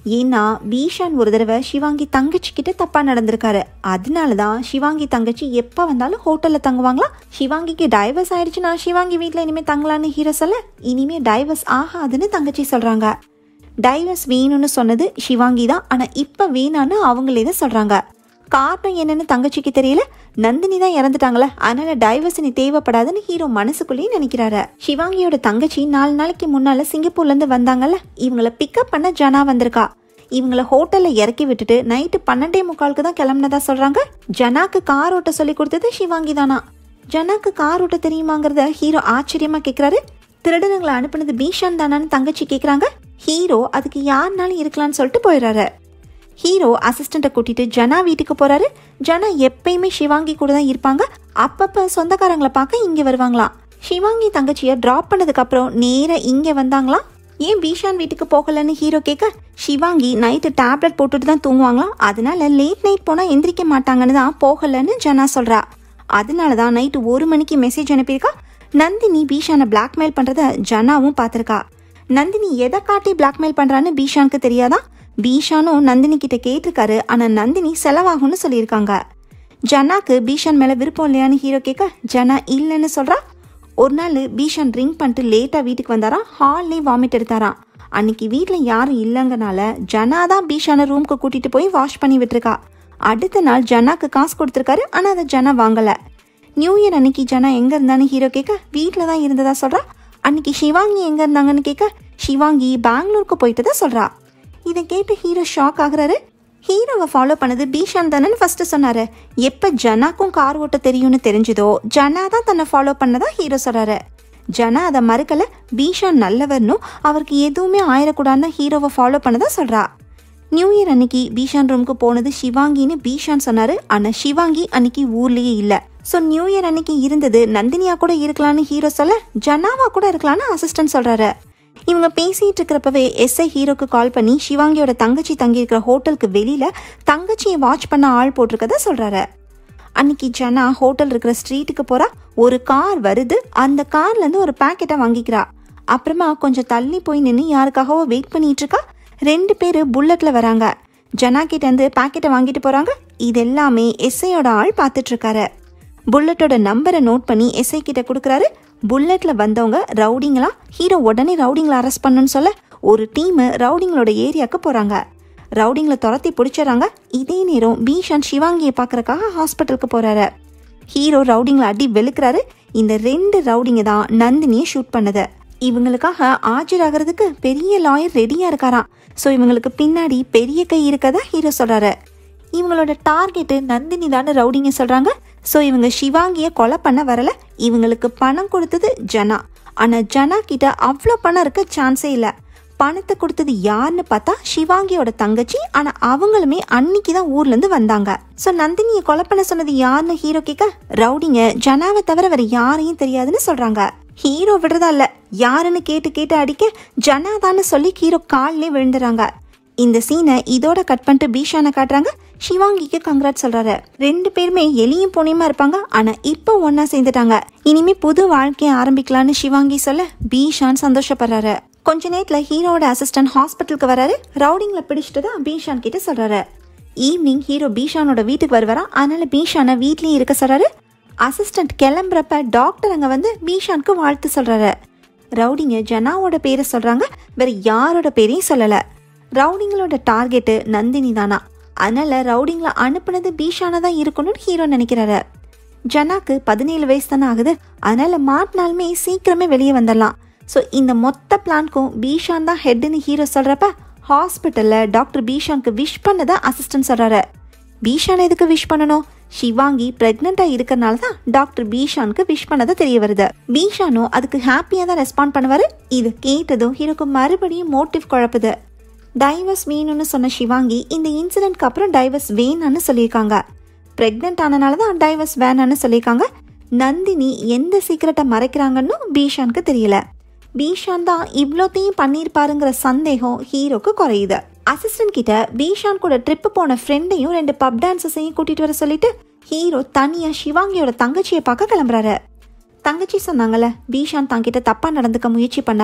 ஏன்னா பீஷான் ஒரு தடவை சிவாங்கி தங்கச்சி கிட்ட தப்பா நடந்திருக்காரு அதனால தான் சிவாங்கி தங்கச்சி எப்போ வந்தாலும் ஹோட்டலில் தங்குவாங்களா சிவாங்கிக்கு டைவர்ஸ் ஆயிடுச்சுன்னா சிவாங்கி வீட்டில் இனிமேல் தங்கலான்னு ஹீரோ சொல்ல இனிமே டைவர்ஸ் ஆகாதுன்னு தங்கச்சி சொல்றாங்க டைவர்ஸ் வேணும்னு சொன்னது சிவாங்கி தான் ஆனால் இப்போ வேணான்னு அவங்களே தான் சொல்றாங்க காரணம் என்னன்னு தங்கச்சிக்கு தெரியல நந்தினி தான் இறந்துட்டாங்களே அதனால டைவர்ஸ் நீ தேவைப்படாதுன்னு ஹீரோ மனசுக்குள்ளேயே நினைக்கிறாரு சிவாங்கியோட தங்கச்சி நாலு நாளைக்கு முன்னால சிங்கப்பூர்ல இருந்து வந்தாங்கல்ல இவங்கள பிக்கப் பண்ண ஜனா வந்திருக்கா இவங்கள ஹோட்டல்ல இறக்கி விட்டுட்டு நைட்டு பன்னெண்டே முக்காலுக்கு தான் கிளம்புனதா சொல்றாங்க ஜனாக்கு கார் ஓட்ட சொல்லி கொடுத்தது சிவாங்கி தானா ஜனாக்கு கார் ஓட்ட தெரியுமாங்கிறத ஹீரோ ஆச்சரியமா கேக்குறாரு திருடனுங்களை அனுப்புனது பீஷான் தானான்னு தங்கச்சி கேக்குறாங்க ஹீரோ அதுக்கு யாருனாலும் இருக்கலாம்னு சொல்லிட்டு போயிடுறாரு ஹீரோ அசிஸ்டண்ட்டை கூட்டிட்டு ஜனா வீட்டுக்கு போறாரு ஜனா எப்பயுமே சிவாங்கி கூட தான் இருப்பாங்க அப்பப்ப சொந்தக்காரங்களை பார்க்க இங்க வருவாங்களாம் சிவாங்கி தங்கச்சியை டிராப் பண்ணதுக்கு அப்புறம் நேரா இங்க வந்தாங்களாம் ஏன் பீஷான் வீட்டுக்கு போகலன்னு ஹீரோ கேட்க சிவாங்கி நைட்டு டேப்லெட் போட்டுட்டு தான் தூங்குவாங்களாம் அதனால லேட் நைட் போனா எந்திரிக்க மாட்டாங்கன்னு தான் போகலன்னு ஜனா சொல்றா அதனால தான் நைட்டு ஒரு மணிக்கு மெசேஜ் அனுப்பியிருக்கா நந்தினி பீஷானை பிளாக்மெயில் பண்றத ஜனாவும் பார்த்திருக்கா நந்தினி எதை காட்டி பிளாக்மெயில் பண்றான்னு பீஷானுக்கு தெரியாதா பீஷானும் நந்தினி கிட்ட கேட்டிருக்காரு ஆனா நந்தினி செலவாகும்னு சொல்லியிருக்காங்க ஜனாக்கு பீஷான் மேல விருப்பம் இல்லையான்னு ஹீரோ கேட்க ஜனா இல்லைன்னு சொல்றா ஒரு நாள் பீஷான் ட்ரிங்க் பண்ணிட்டு லேட்டா வீட்டுக்கு வந்தாராம் ஹால்லே வாமிட் எடுத்தாராம் அன்னைக்கு வீட்டில் யாரும் இல்லைங்கனால ஜனா தான் பீஷானை ரூம்க்கு கூட்டிட்டு போய் வாஷ் பண்ணி விட்டுருக்கா அடுத்த நாள் ஜனாக்கு காசு கொடுத்துருக்காரு ஆனா அதை ஜனா வாங்கல நியூ இயர் அன்னைக்கு ஜனா எங்க இருந்தான்னு ஹீரோ கேட்க வீட்டில் தான் இருந்ததா சொல்றா அன்னைக்கு சிவாங்கி எங்க இருந்தாங்கன்னு கேட்க சிவாங்கி பெங்களூருக்கு போயிட்டு தான் சொல்றா இதை கேட்டு ஹீரோ ஷாக் ஆகுறாரு ஹீரோவை ஃபாலோ பண்ணது பீஷான் தானேன்னு ஃபர்ஸ்ட் சொன்னாரு எப்ப ஜனாக்கும் கார் ஓட்ட தெரியும்னு தெரிஞ்சதோ ஜனா தான் தன்னை ஃபாலோ பண்ணதா ஹீரோ சொல்றாரு ஜனா அதை மறுக்கல பீஷான் நல்லவர்னும் அவருக்கு எதுவுமே ஆயிடக்கூடாதுன்னு ஹீரோவை ஃபாலோ பண்ணதா சொல்றா நியூ இயர் அன்னைக்கு பீஷான் ரூமுக்கு போனது சிவாங்கின்னு பீஷான் சொன்னாரு ஆனா சிவாங்கி அன்னைக்கு ஊர்லயே இல்ல ஸோ நியூ இயர் அன்னைக்கு இருந்தது நந்தினியா கூட இருக்கலாம்னு ஹீரோ சொல்ல ஜனாவா கூட இருக்கலாம்னு அசிஸ்டன்ட் சொல்றாரு இவங்க பேசிட்டு இருக்கிறப்பவே எஸ்ஐ ஹீரோக்கு கால் பண்ணி சிவாங்கியோட தங்கச்சி தங்கியிருக்கிற ஹோட்டலுக்கு வெளியில தங்கச்சியை வாட்ச் பண்ண ஆள் போட்டிருக்கதா சொல்றாரு அன்னைக்கு ஜனா ஹோட்டல் இருக்கிற ஸ்ட்ரீட்டுக்கு போறா ஒரு கார் வருது அந்த கார்ல இருந்து ஒரு பாக்கெட்டை வாங்கிக்கிறா அப்புறமா கொஞ்சம் தள்ளி போய் நின்று யாருக்காகவோ வெயிட் பண்ணிட்டு இருக்கா ரெண்டு பேர் புல்லட்ல வராங்க ஜனா கிட்ட இருந்து பாக்கெட்டை வாங்கிட்டு போறாங்க இது எல்லாமே எஸ்ஐயோட ஆள் பார்த்துட்டு இருக்காரு புல்லட்டோட நம்பரை நோட் பண்ணி எஸ்ஐ கிட்ட கொடுக்குறாரு புல்லட்ல வந்தவங்க ரவுடிங்களா ஹீரோ உடனே ரவுடிங்களை அரெஸ்ட் பண்ணுன்னு சொல்ல ஒரு டீம் ரவுடிங்களோட ஏரியாவுக்கு போறாங்க ரவுடிங்களை துரத்தி பிடிச்சிடறாங்க இதே நேரம் பீஷான் சிவாங்கியை பார்க்கறக்காக ஹாஸ்பிட்டலுக்கு போறாரு ஹீரோ ரவுடிங்களை அடி வெளுக்கிறாரு இந்த ரெண்டு ரவுடிங்க தான் நந்தினியை ஷூட் பண்ணது இவங்களுக்காக ஆஜராகிறதுக்கு பெரிய லாயர் ரெடியா இருக்காராம் ஸோ இவங்களுக்கு பின்னாடி பெரிய கை இருக்கதா ஹீரோ சொல்றாரு இவங்களோட டார்கெட்டு நந்தினி தானே ரவுடிங்க சொல்றாங்க ஸோ இவங்க சிவாங்கிய கொலை பண்ண வரல இவங்களுக்கு பணம் கொடுத்தது ஜனா ஆனா ஜனா கிட்ட அவ்வளோ பணம் இருக்க சான்ஸே இல்லை பணத்தை கொடுத்தது யாருன்னு பார்த்தா சிவாங்கியோட தங்கச்சி ஆனா அவங்களுமே அன்னைக்கு தான் ஊர்ல இருந்து வந்தாங்க ஸோ நந்தினியை கொலை பண்ண சொன்னது யாருன்னு ஹீரோ கேட்க ரவுடிங்க ஜனாவை தவிர வேற யாரையும் தெரியாதுன்னு சொல்றாங்க ஹீரோ விடுறதா இல்ல யாருன்னு கேட்டு கேட்டு அடிக்க ஜனாதான்னு சொல்லி ஹீரோ காலிலே விழுந்துறாங்க இந்த சீனை இதோட கட் பண்ணிட்டு பீஷானை காட்டுறாங்க சிவாங்கிக்கு கங்க்ராட் சொல்றாரு ரெண்டு பேருமே எலியும் பூனையுமா இருப்பாங்க ஆனா இப்போ ஒன்னா சேர்ந்துட்டாங்க இனிமே புது வாழ்க்கையை ஆரம்பிக்கலாம்னு சிவாங்கி சொல்ல பீஷான் சந்தோஷப்படுறாரு கொஞ்ச நேரத்துல ஹீரோட அசிஸ்டன்ட் ஹாஸ்பிட்டலுக்கு வராரு ரவுடிங்களை பிடிச்சிட்டு தான் பீஷான் கிட்ட சொல்றாரு ஈவினிங் ஹீரோ பீஷானோட வீட்டுக்கு வருவாரா அதனால பீஷானை வீட்லயே இருக்க சொல்றாரு அசிஸ்டன்ட் கிளம்புறப்ப டாக்டர் அங்க வந்து பீஷானுக்கு வாழ்த்து சொல்றாரு ரவுடிங்க ஜனாவோட பேரை சொல்றாங்க வேற யாரோட பேரையும் சொல்லல ரவுடிங்களோட டார்கெட்டு நந்தினி தானா அதனால ரவுடிங்களை அனுப்புனது பீஷானா தான் இருக்கணும்னு ஹீரோ நினைக்கிறாரு ஜனாக்கு பதினேழு வயசு தானே ஆகுது அதனால மாட்டினாலுமே சீக்கிரமே வெளியே வந்துடலாம் ஸோ இந்த மொத்த பிளான்க்கும் பீஷான் தான் ஹெட்னு ஹீரோ சொல்றப்ப ஹாஸ்பிட்டல்ல டாக்டர் பீஷானுக்கு விஷ் பண்ணதா அசிஸ்டன்ட் சொல்றாரு பீஷான் எதுக்கு விஷ் பண்ணணும் ஷிவாங்கி பிரெக்னெண்டா இருக்கறனால தான் டாக்டர் பீஷானுக்கு விஷ் பண்ணதா தெரிய வருது பீஷானும் அதுக்கு ஹாப்பியா தான் ரெஸ்பாண்ட் பண்ணுவாரு இது கேட்டதும் ஹீரோக்கு மறுபடியும் மோட்டிவ் குழப்புது டைவர்ஸ் வேணும்னு சொன்ன சிவாங்கி இந்த இன்சிடென்ட்க்கு அப்புறம் டைவர்ஸ் வேணான்னு சொல்லியிருக்காங்க பிரெக்னென்ட் ஆனனால தான் டைவர்ஸ் வேணான்னு சொல்லியிருக்காங்க நந்தினி எந்த சீக்கிரட்டை மறைக்கிறாங்கன்னு பீஷானுக்கு தெரியல பீஷான் தான் இவ்வளோத்தையும் பண்ணியிருப்பாருங்கிற சந்தேகம் ஹீரோக்கு குறையுது அசிஸ்டன்ட் கிட்ட பீஷான் கூட ட்ரிப்பு போன ஃப்ரெண்டையும் ரெண்டு பப் டான்சஸையும் கூட்டிட்டு வர சொல்லிட்டு ஹீரோ தனியா சிவாங்கியோட தங்கச்சியை பார்க்க கிளம்புறாரு தங்கச்சி சொன்னாங்கல்ல பீஷான் தங்கிட்ட தப்பா நடந்துக்க முயற்சி பண்ணான்னு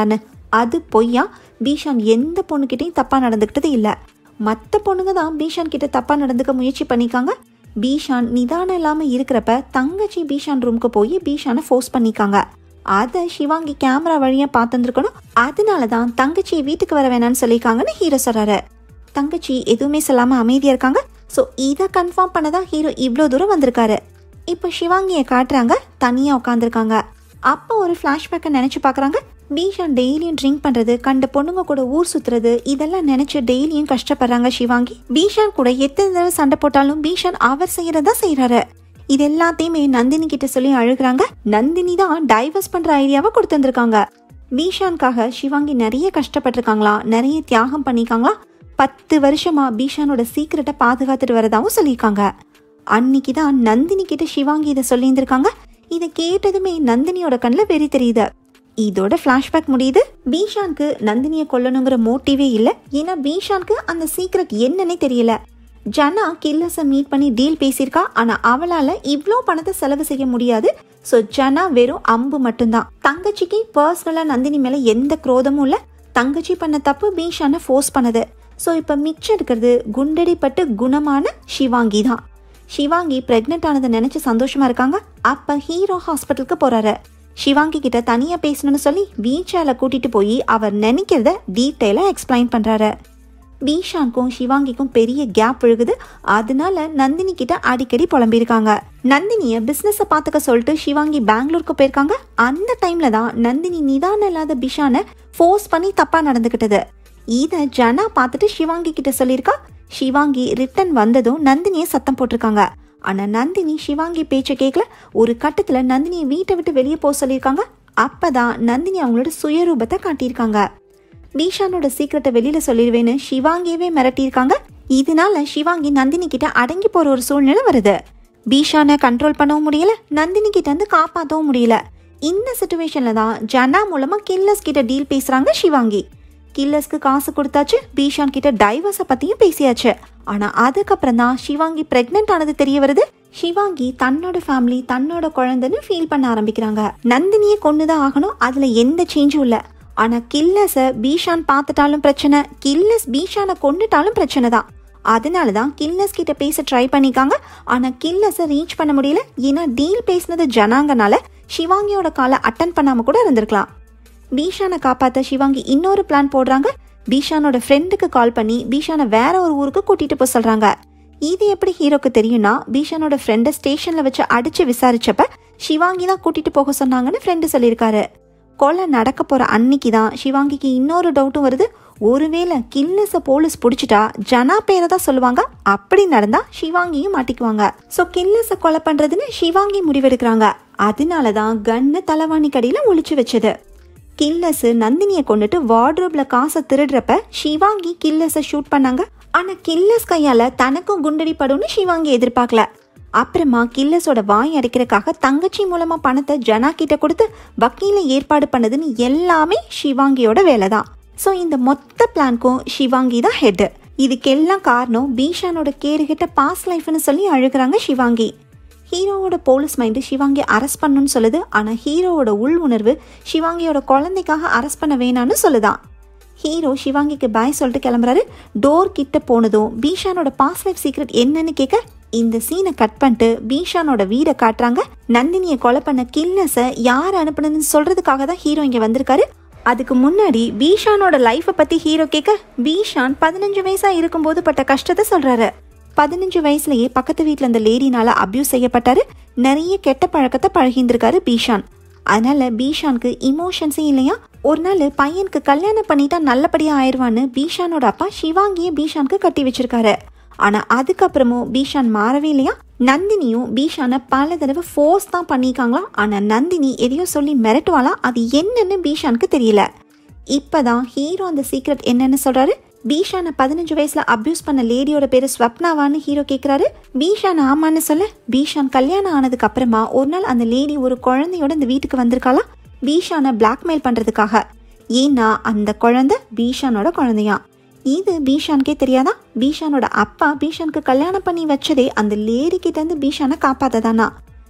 அது பொய்யா பீஷான் எந்த பொண்ணுக்கிட்டையும் தப்பாக நடந்துக்கிட்டது இல்லை மற்ற பொண்ணுங்க தான் பீஷான் கிட்ட தப்பாக நடந்துக்க முயற்சி பண்ணிக்காங்க பீஷான் நிதானம் இல்லாமல் இருக்கிறப்ப தங்கச்சி பீஷான் ரூமுக்கு போய் பீஷானை ஃபோர்ஸ் பண்ணிக்காங்க அதை சிவாங்கி கேமரா வழியாக பார்த்துருக்கணும் அதனால தான் தங்கச்சியை வீட்டுக்கு வர வேணாம்னு சொல்லியிருக்காங்கன்னு ஹீரோ சொல்கிறாரு தங்கச்சி எதுவுமே சொல்லாமல் அமைதியாக இருக்காங்க ஸோ இதை கன்ஃபார்ம் பண்ண தான் ஹீரோ இவ்வளோ தூரம் வந்திருக்காரு இப்போ சிவாங்கியை காட்டுறாங்க தனியாக உட்காந்துருக்காங்க அப்போ ஒரு ஃப்ளாஷ்பேக்கை நினச்சி பார்க்குறாங்க பீஷான் டெய்லியும் ட்ரிங்க் பண்ணுறது கண்ட பொண்ணுங்க கூட ஊர் சுற்றுறது இதெல்லாம் நினச்சி டெய்லியும் கஷ்டப்படுறாங்க சிவாங்கி பீஷான் கூட எத்தனை தடவை சண்டை போட்டாலும் பீஷான் அவர் செய்கிறதா செய்கிறாரு இது எல்லாத்தையுமே நந்தினி கிட்ட சொல்லி அழுகுறாங்க நந்தினி தான் டைவர்ஸ் பண்ற ஐடியாவை கொடுத்துருக்காங்க பீஷான்காக சிவாங்கி நிறைய கஷ்டப்பட்டிருக்காங்களா நிறைய தியாகம் பண்ணிருக்காங்களா பத்து வருஷமா பீஷானோட சீக்கிரட்டை பாதுகாத்துட்டு வரதாவும் சொல்லியிருக்காங்க அன்னைக்கு தான் நந்தினி கிட்ட சிவாங்கி இதை சொல்லியிருந்திருக்காங்க இதை கேட்டதுமே நந்தினியோட கண்ணில் வெறி தெரியுது இதோட ஃப்ளாஷ்பேக் முடியுது பீஷானுக்கு நந்தினியை கொல்லணுங்கிற மோட்டிவே இல்லை ஏன்னா பீஷானுக்கு அந்த சீக்ரெட் என்னன்னே தெரியல ஜனா கில்லஸை மீட் பண்ணி டீல் பேசியிருக்கா ஆனால் அவளால் இவ்வளோ பணத்தை செலவு செய்ய முடியாது ஸோ ஜனா வெறும் அம்பு மட்டும்தான் தங்கச்சிக்கு பர்சனலாக நந்தினி மேலே எந்த குரோதமும் இல்லை தங்கச்சி பண்ண தப்பு பீஷானை ஃபோர்ஸ் பண்ணது ஸோ இப்போ மிச்சம் இருக்கிறது குண்டடிப்பட்டு குணமான சிவாங்கி தான் சிவாங்கி பிரெக்னென்ட் ஆனதை நினச்சி சந்தோஷமா இருக்காங்க அப்போ ஹீரோ ஹாஸ்பிட்டலுக்கு போறாரு சிவாங்கி கிட்ட தனியாக பேசணும்னு சொல்லி வீச்சால கூட்டிட்டு போய் அவர் நினைக்கிறத டீட்டெயிலாக எக்ஸ்பிளைன் பண்றாரு பீஷானுக்கும் சிவாங்கிக்கும் பெரிய கேப் விழுகுது அதனால நந்தினி கிட்ட அடிக்கடி புலம்பியிருக்காங்க நந்தினிய பிசினஸ பாத்துக்க சொல்லிட்டு சிவாங்கி பெங்களூருக்கு போயிருக்காங்க அந்த டைம்ல தான் நந்தினி நிதானம் இல்லாத பிஷானை ஃபோர்ஸ் பண்ணி தப்பா நடந்துக்கிட்டது இத ஜனா பார்த்துட்டு சிவாங்கி கிட்ட சொல்லியிருக்கா சிவாங்கி ரிட்டன் வந்ததும் நந்தினிய சத்தம் போட்டிருக்காங்க ஆனா நந்தினி சிவாங்கி பேச்ச கேட்கல ஒரு கட்டத்துல நந்தினியை வீட்டை விட்டு வெளியே போக சொல்லியிருக்காங்க அப்பதான் நந்தினி அவங்களோட சுயரூபத்தை காட்டியிருக்காங்க பீஷானோட சீக்கிரட்டை வெளியில சொல்லிடுவேன்னு சிவாங்கியவே மிரட்டியிருக்காங்க இதனால சிவாங்கி நந்தினி கிட்ட அடங்கி போற ஒரு சூழ்நிலை வருது பீஷானை கண்ட்ரோல் பண்ணவும் முடியல நந்தினி கிட்ட இருந்து காப்பாற்றவும் முடியல இந்த சுச்சுவேஷன்ல தான் ஜனா மூலமா கில்லர்ஸ் கிட்ட டீல் பேசுறாங்க சிவாங்கி கில்லர்ஸ்க்கு காசு கொடுத்தாச்சு பீஷான் கிட்ட டைவர்ஸை பத்தியும் பேசியாச்சு ஆனா அதுக்கப்புறம் தான் சிவாங்கி பிரெக்னென்ட் ஆனது தெரிய வருது சிவாங்கி தன்னோட ஃபேமிலி தன்னோட குழந்தைன்னு ஃபீல் பண்ண ஆரம்பிக்கிறாங்க நந்தினியை கொண்டுதான் ஆகணும் அதுல எந்த சேஞ்சும் இல்ல ஆனா கில்லஸை பீஷான் பார்த்துட்டாலும் பிரச்சனை கில்லஸ் பீஷானை கொண்டுட்டாலும் பிரச்சனை தான் அதனால தான் கில்லஸ் கிட்ட பேச ட்ரை பண்ணிக்காங்க ஆனா கில்லஸை ரீச் பண்ண முடியல ஏன்னா டீல் பேசினது ஜனாங்கனால சிவாங்கியோட காலை அட்டன் பண்ணாம கூட இருந்திருக்கலாம் பீஷானை காப்பாத்த சிவாங்கி இன்னொரு பிளான் போடுறாங்க பீஷானோட ஃப்ரெண்டுக்கு கால் பண்ணி பீஷானை வேற ஒரு ஊருக்கு கூட்டிட்டு போக சொல்றாங்க இது எப்படி ஹீரோக்கு தெரியும்னா பீஷானோட ஃப்ரெண்டை ஸ்டேஷன்ல வச்சு அடிச்சு விசாரிச்சப்ப சிவாங்கி தான் கூட்டிட்டு போக சொன்னாங்கன்னு ஃப்ரெண்டு சொல்லியிருக்காரு கொலை நடக்க போற அன்னைக்கு தான் சிவாங்கிக்கு இன்னொரு டவுட்டும் வருது ஒருவேளை கில்லஸ போலீஸ் பிடிச்சிட்டா ஜனா பேரை தான் சொல்லுவாங்க அப்படி நடந்தா சிவாங்கியும் மாட்டிக்குவாங்க ஸோ கில்லஸ கொலை பண்றதுன்னு சிவாங்கி முடிவெடுக்கிறாங்க அதனால தான் கன்னு தலைவாணி கடியில ஒளிச்சு வச்சது கில்லஸ் நந்தினியை கொண்டுட்டு வார்ட்ரோப்ல காசை திருடுறப்ப சிவாங்கி கில்லஸை ஷூட் பண்ணாங்க ஆனா கில்லஸ் கையால தனக்கும் குண்டடி படும்னு சிவாங்கி எதிர்பார்க்கல அப்புறமா கில்லஸோட வாய் அடைக்கிறதுக்காக தங்கச்சி மூலமா பணத்தை ஜனா கிட்ட கொடுத்து வக்கீல ஏற்பாடு பண்ணதுன்னு எல்லாமே சிவாங்கியோட வேலை தான் ஸோ இந்த மொத்த பிளான்க்கும் சிவாங்கி தான் ஹெட் இதுக்கெல்லாம் காரணம் பீஷானோட கேடுகிட்ட பாஸ் லைஃப்னு சொல்லி அழுகுறாங்க சிவாங்கி ஹீரோவோட போலீஸ் மைண்டு சிவாங்கி அரெஸ்ட் பண்ணணும்னு சொல்லுது ஆனால் ஹீரோவோட உள் உணர்வு சிவாங்கியோட குழந்தைக்காக அரெஸ்ட் பண்ண வேணான்னு சொல்லுதான் ஹீரோ சிவாங்கிக்கு பாய் சொல்லிட்டு கிளம்புறாரு டோர் கிட்ட போனதும் பீஷானோட பாஸ் லைஃப் சீக்ரெட் என்னன்னு கேட்க இந்த சீனை கட் பண்ணிட்டு பீஷானோட வீடை காட்டுறாங்க நந்தினியை கொலை பண்ண கில்னஸை யார் அனுப்புனதுன்னு சொல்றதுக்காக தான் ஹீரோ இங்க வந்திருக்காரு அதுக்கு முன்னாடி பீஷானோட லைஃப்பை பத்தி ஹீரோ கேட்க பீஷான் பதினஞ்சு வயசா இருக்கும்போது பட்ட கஷ்டத்தை சொல்றாரு பதினஞ்சு வயசுலயே பக்கத்து வீட்டில் அந்த லேடினால அபியூஸ் செய்யப்பட்டாரு நிறைய கெட்ட பழக்கத்தை பழகிந்திருக்காரு பீஷான் அதனால பீஷானுக்கு இமோஷன்ஸே இல்லையா ஒரு நாள் பையனுக்கு கல்யாணம் பண்ணிட்டா நல்லபடியா ஆயிடுவான்னு பீஷானோட அப்பா சிவாங்கியை பீஷானுக்கு கட்டி வச்சிருக்காரு ஆனா அதுக்கப்புறமும் பீஷான் மாறவே இல்லையா நந்தினியும் பீஷானை பல தடவை ஃபோர்ஸ் தான் பண்ணியிருக்காங்களாம் ஆனா நந்தினி எதையோ சொல்லி மிரட்டுவாளா அது என்னன்னு பீஷானுக்கு தெரியல இப்பதான் ஹீரோ அந்த சீக்ரெட் என்னன்னு சொல்றாரு பீஷானை பதினஞ்சு வயசுல அபியூஸ் பண்ண லேடியோட பேரு ஸ்வப்னாவான்னு ஹீரோ கேக்குறாரு பீஷான் ஆமான்னு சொல்ல பீஷான் கல்யாணம் ஆனதுக்கு அப்புறமா ஒரு நாள் அந்த லேடி ஒரு குழந்தையோட இந்த வீட்டுக்கு வந்திருக்காளா பீஷானை பிளாக்மெயில் பண்றதுக்காக ஏன்னா அந்த குழந்தை பீஷானோட குழந்தையா இது பீஷானுக்கே தெரியாதா பீஷானோட அப்பா பீஷானுக்கு கல்யாணம் பண்ணி வச்சதே அந்த லேடி கிட்ட இருந்து பீஷானை காப்பாத்ததானா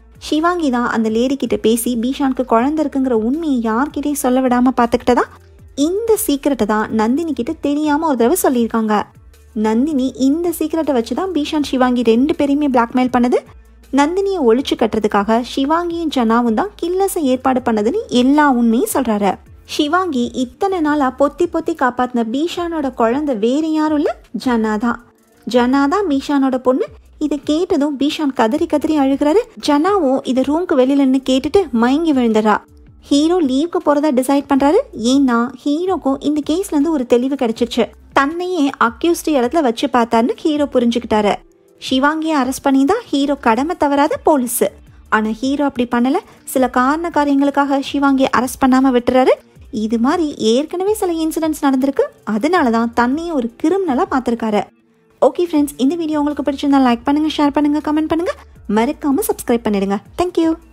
சிவாங்கி தான் அந்த லேடி கிட்ட பேசி பீஷானுக்கு குழந்தை இருக்குங்கிற உண்மையை யார்கிட்டயும் சொல்ல விடாம பாத்துக்கிட்டதா இந்த சீக்கிரட்டை தான் நந்தினி கிட்ட தெரியாம ஒரு தடவை சொல்லியிருக்காங்க நந்தினி இந்த சீக்கிரட்டை வச்சு தான் பீஷான் சிவாங்கி ரெண்டு பேரையுமே பிளாக்மெயில் பண்ணது நந்தினியை ஒழிச்சு கட்டுறதுக்காக சிவாங்கியும் ஜனாவும் தான் கில்லஸை ஏற்பாடு பண்ணதுன்னு எல்லா உண்மையும் சொல்றாரு சிவாங்கி இத்தனை நாளா பொத்தி பொத்தி காப்பாத்தின பீஷானோட குழந்தை வேற யாரும் இல்ல ஜனா தான் ஜனா தான் பீஷானோட பொண்ணு இதை கேட்டதும் பீஷான் கதறி கதறி அழுகிறாரு ஜனாவும் இதை ரூம்க்கு வெளியில நின்று கேட்டுட்டு மயங்கி விழுந்துறா ஹீரோ லீவுக்கு போறதா டிசைட் பண்றாரு ஏன்னா ஹீரோக்கும் இந்த கேஸ்ல இருந்து ஒரு தெளிவு கிடைச்சிருச்சு தன்னையே அக்யூஸ்ட் இடத்துல வச்சு பார்த்தாருன்னு ஹீரோ புரிஞ்சுக்கிட்டாரு சிவாங்கியை அரெஸ்ட் பண்ணி தான் ஹீரோ கடமை தவறாத போலீஸ் ஆனா ஹீரோ அப்படி பண்ணல சில காரண காரியங்களுக்காக சிவாங்கியை அரெஸ்ட் பண்ணாம விட்டுறாரு இது மாதிரி ஏற்கனவே சில இன்சிடென்ட்ஸ் நடந்திருக்கு அதனால தான் தன்னையே ஒரு கிரிமினலா பார்த்துருக்காரு ஓகே ஃப்ரெண்ட்ஸ் இந்த வீடியோ உங்களுக்கு பிடிச்சிருந்தா லைக் பண்ணுங்க ஷேர் பண்ணுங்க கமெண்ட் பண்ணுங்க மறக்காம சப்ஸ்கிரைப் பண்ணிடுங்க தேங்க்யூ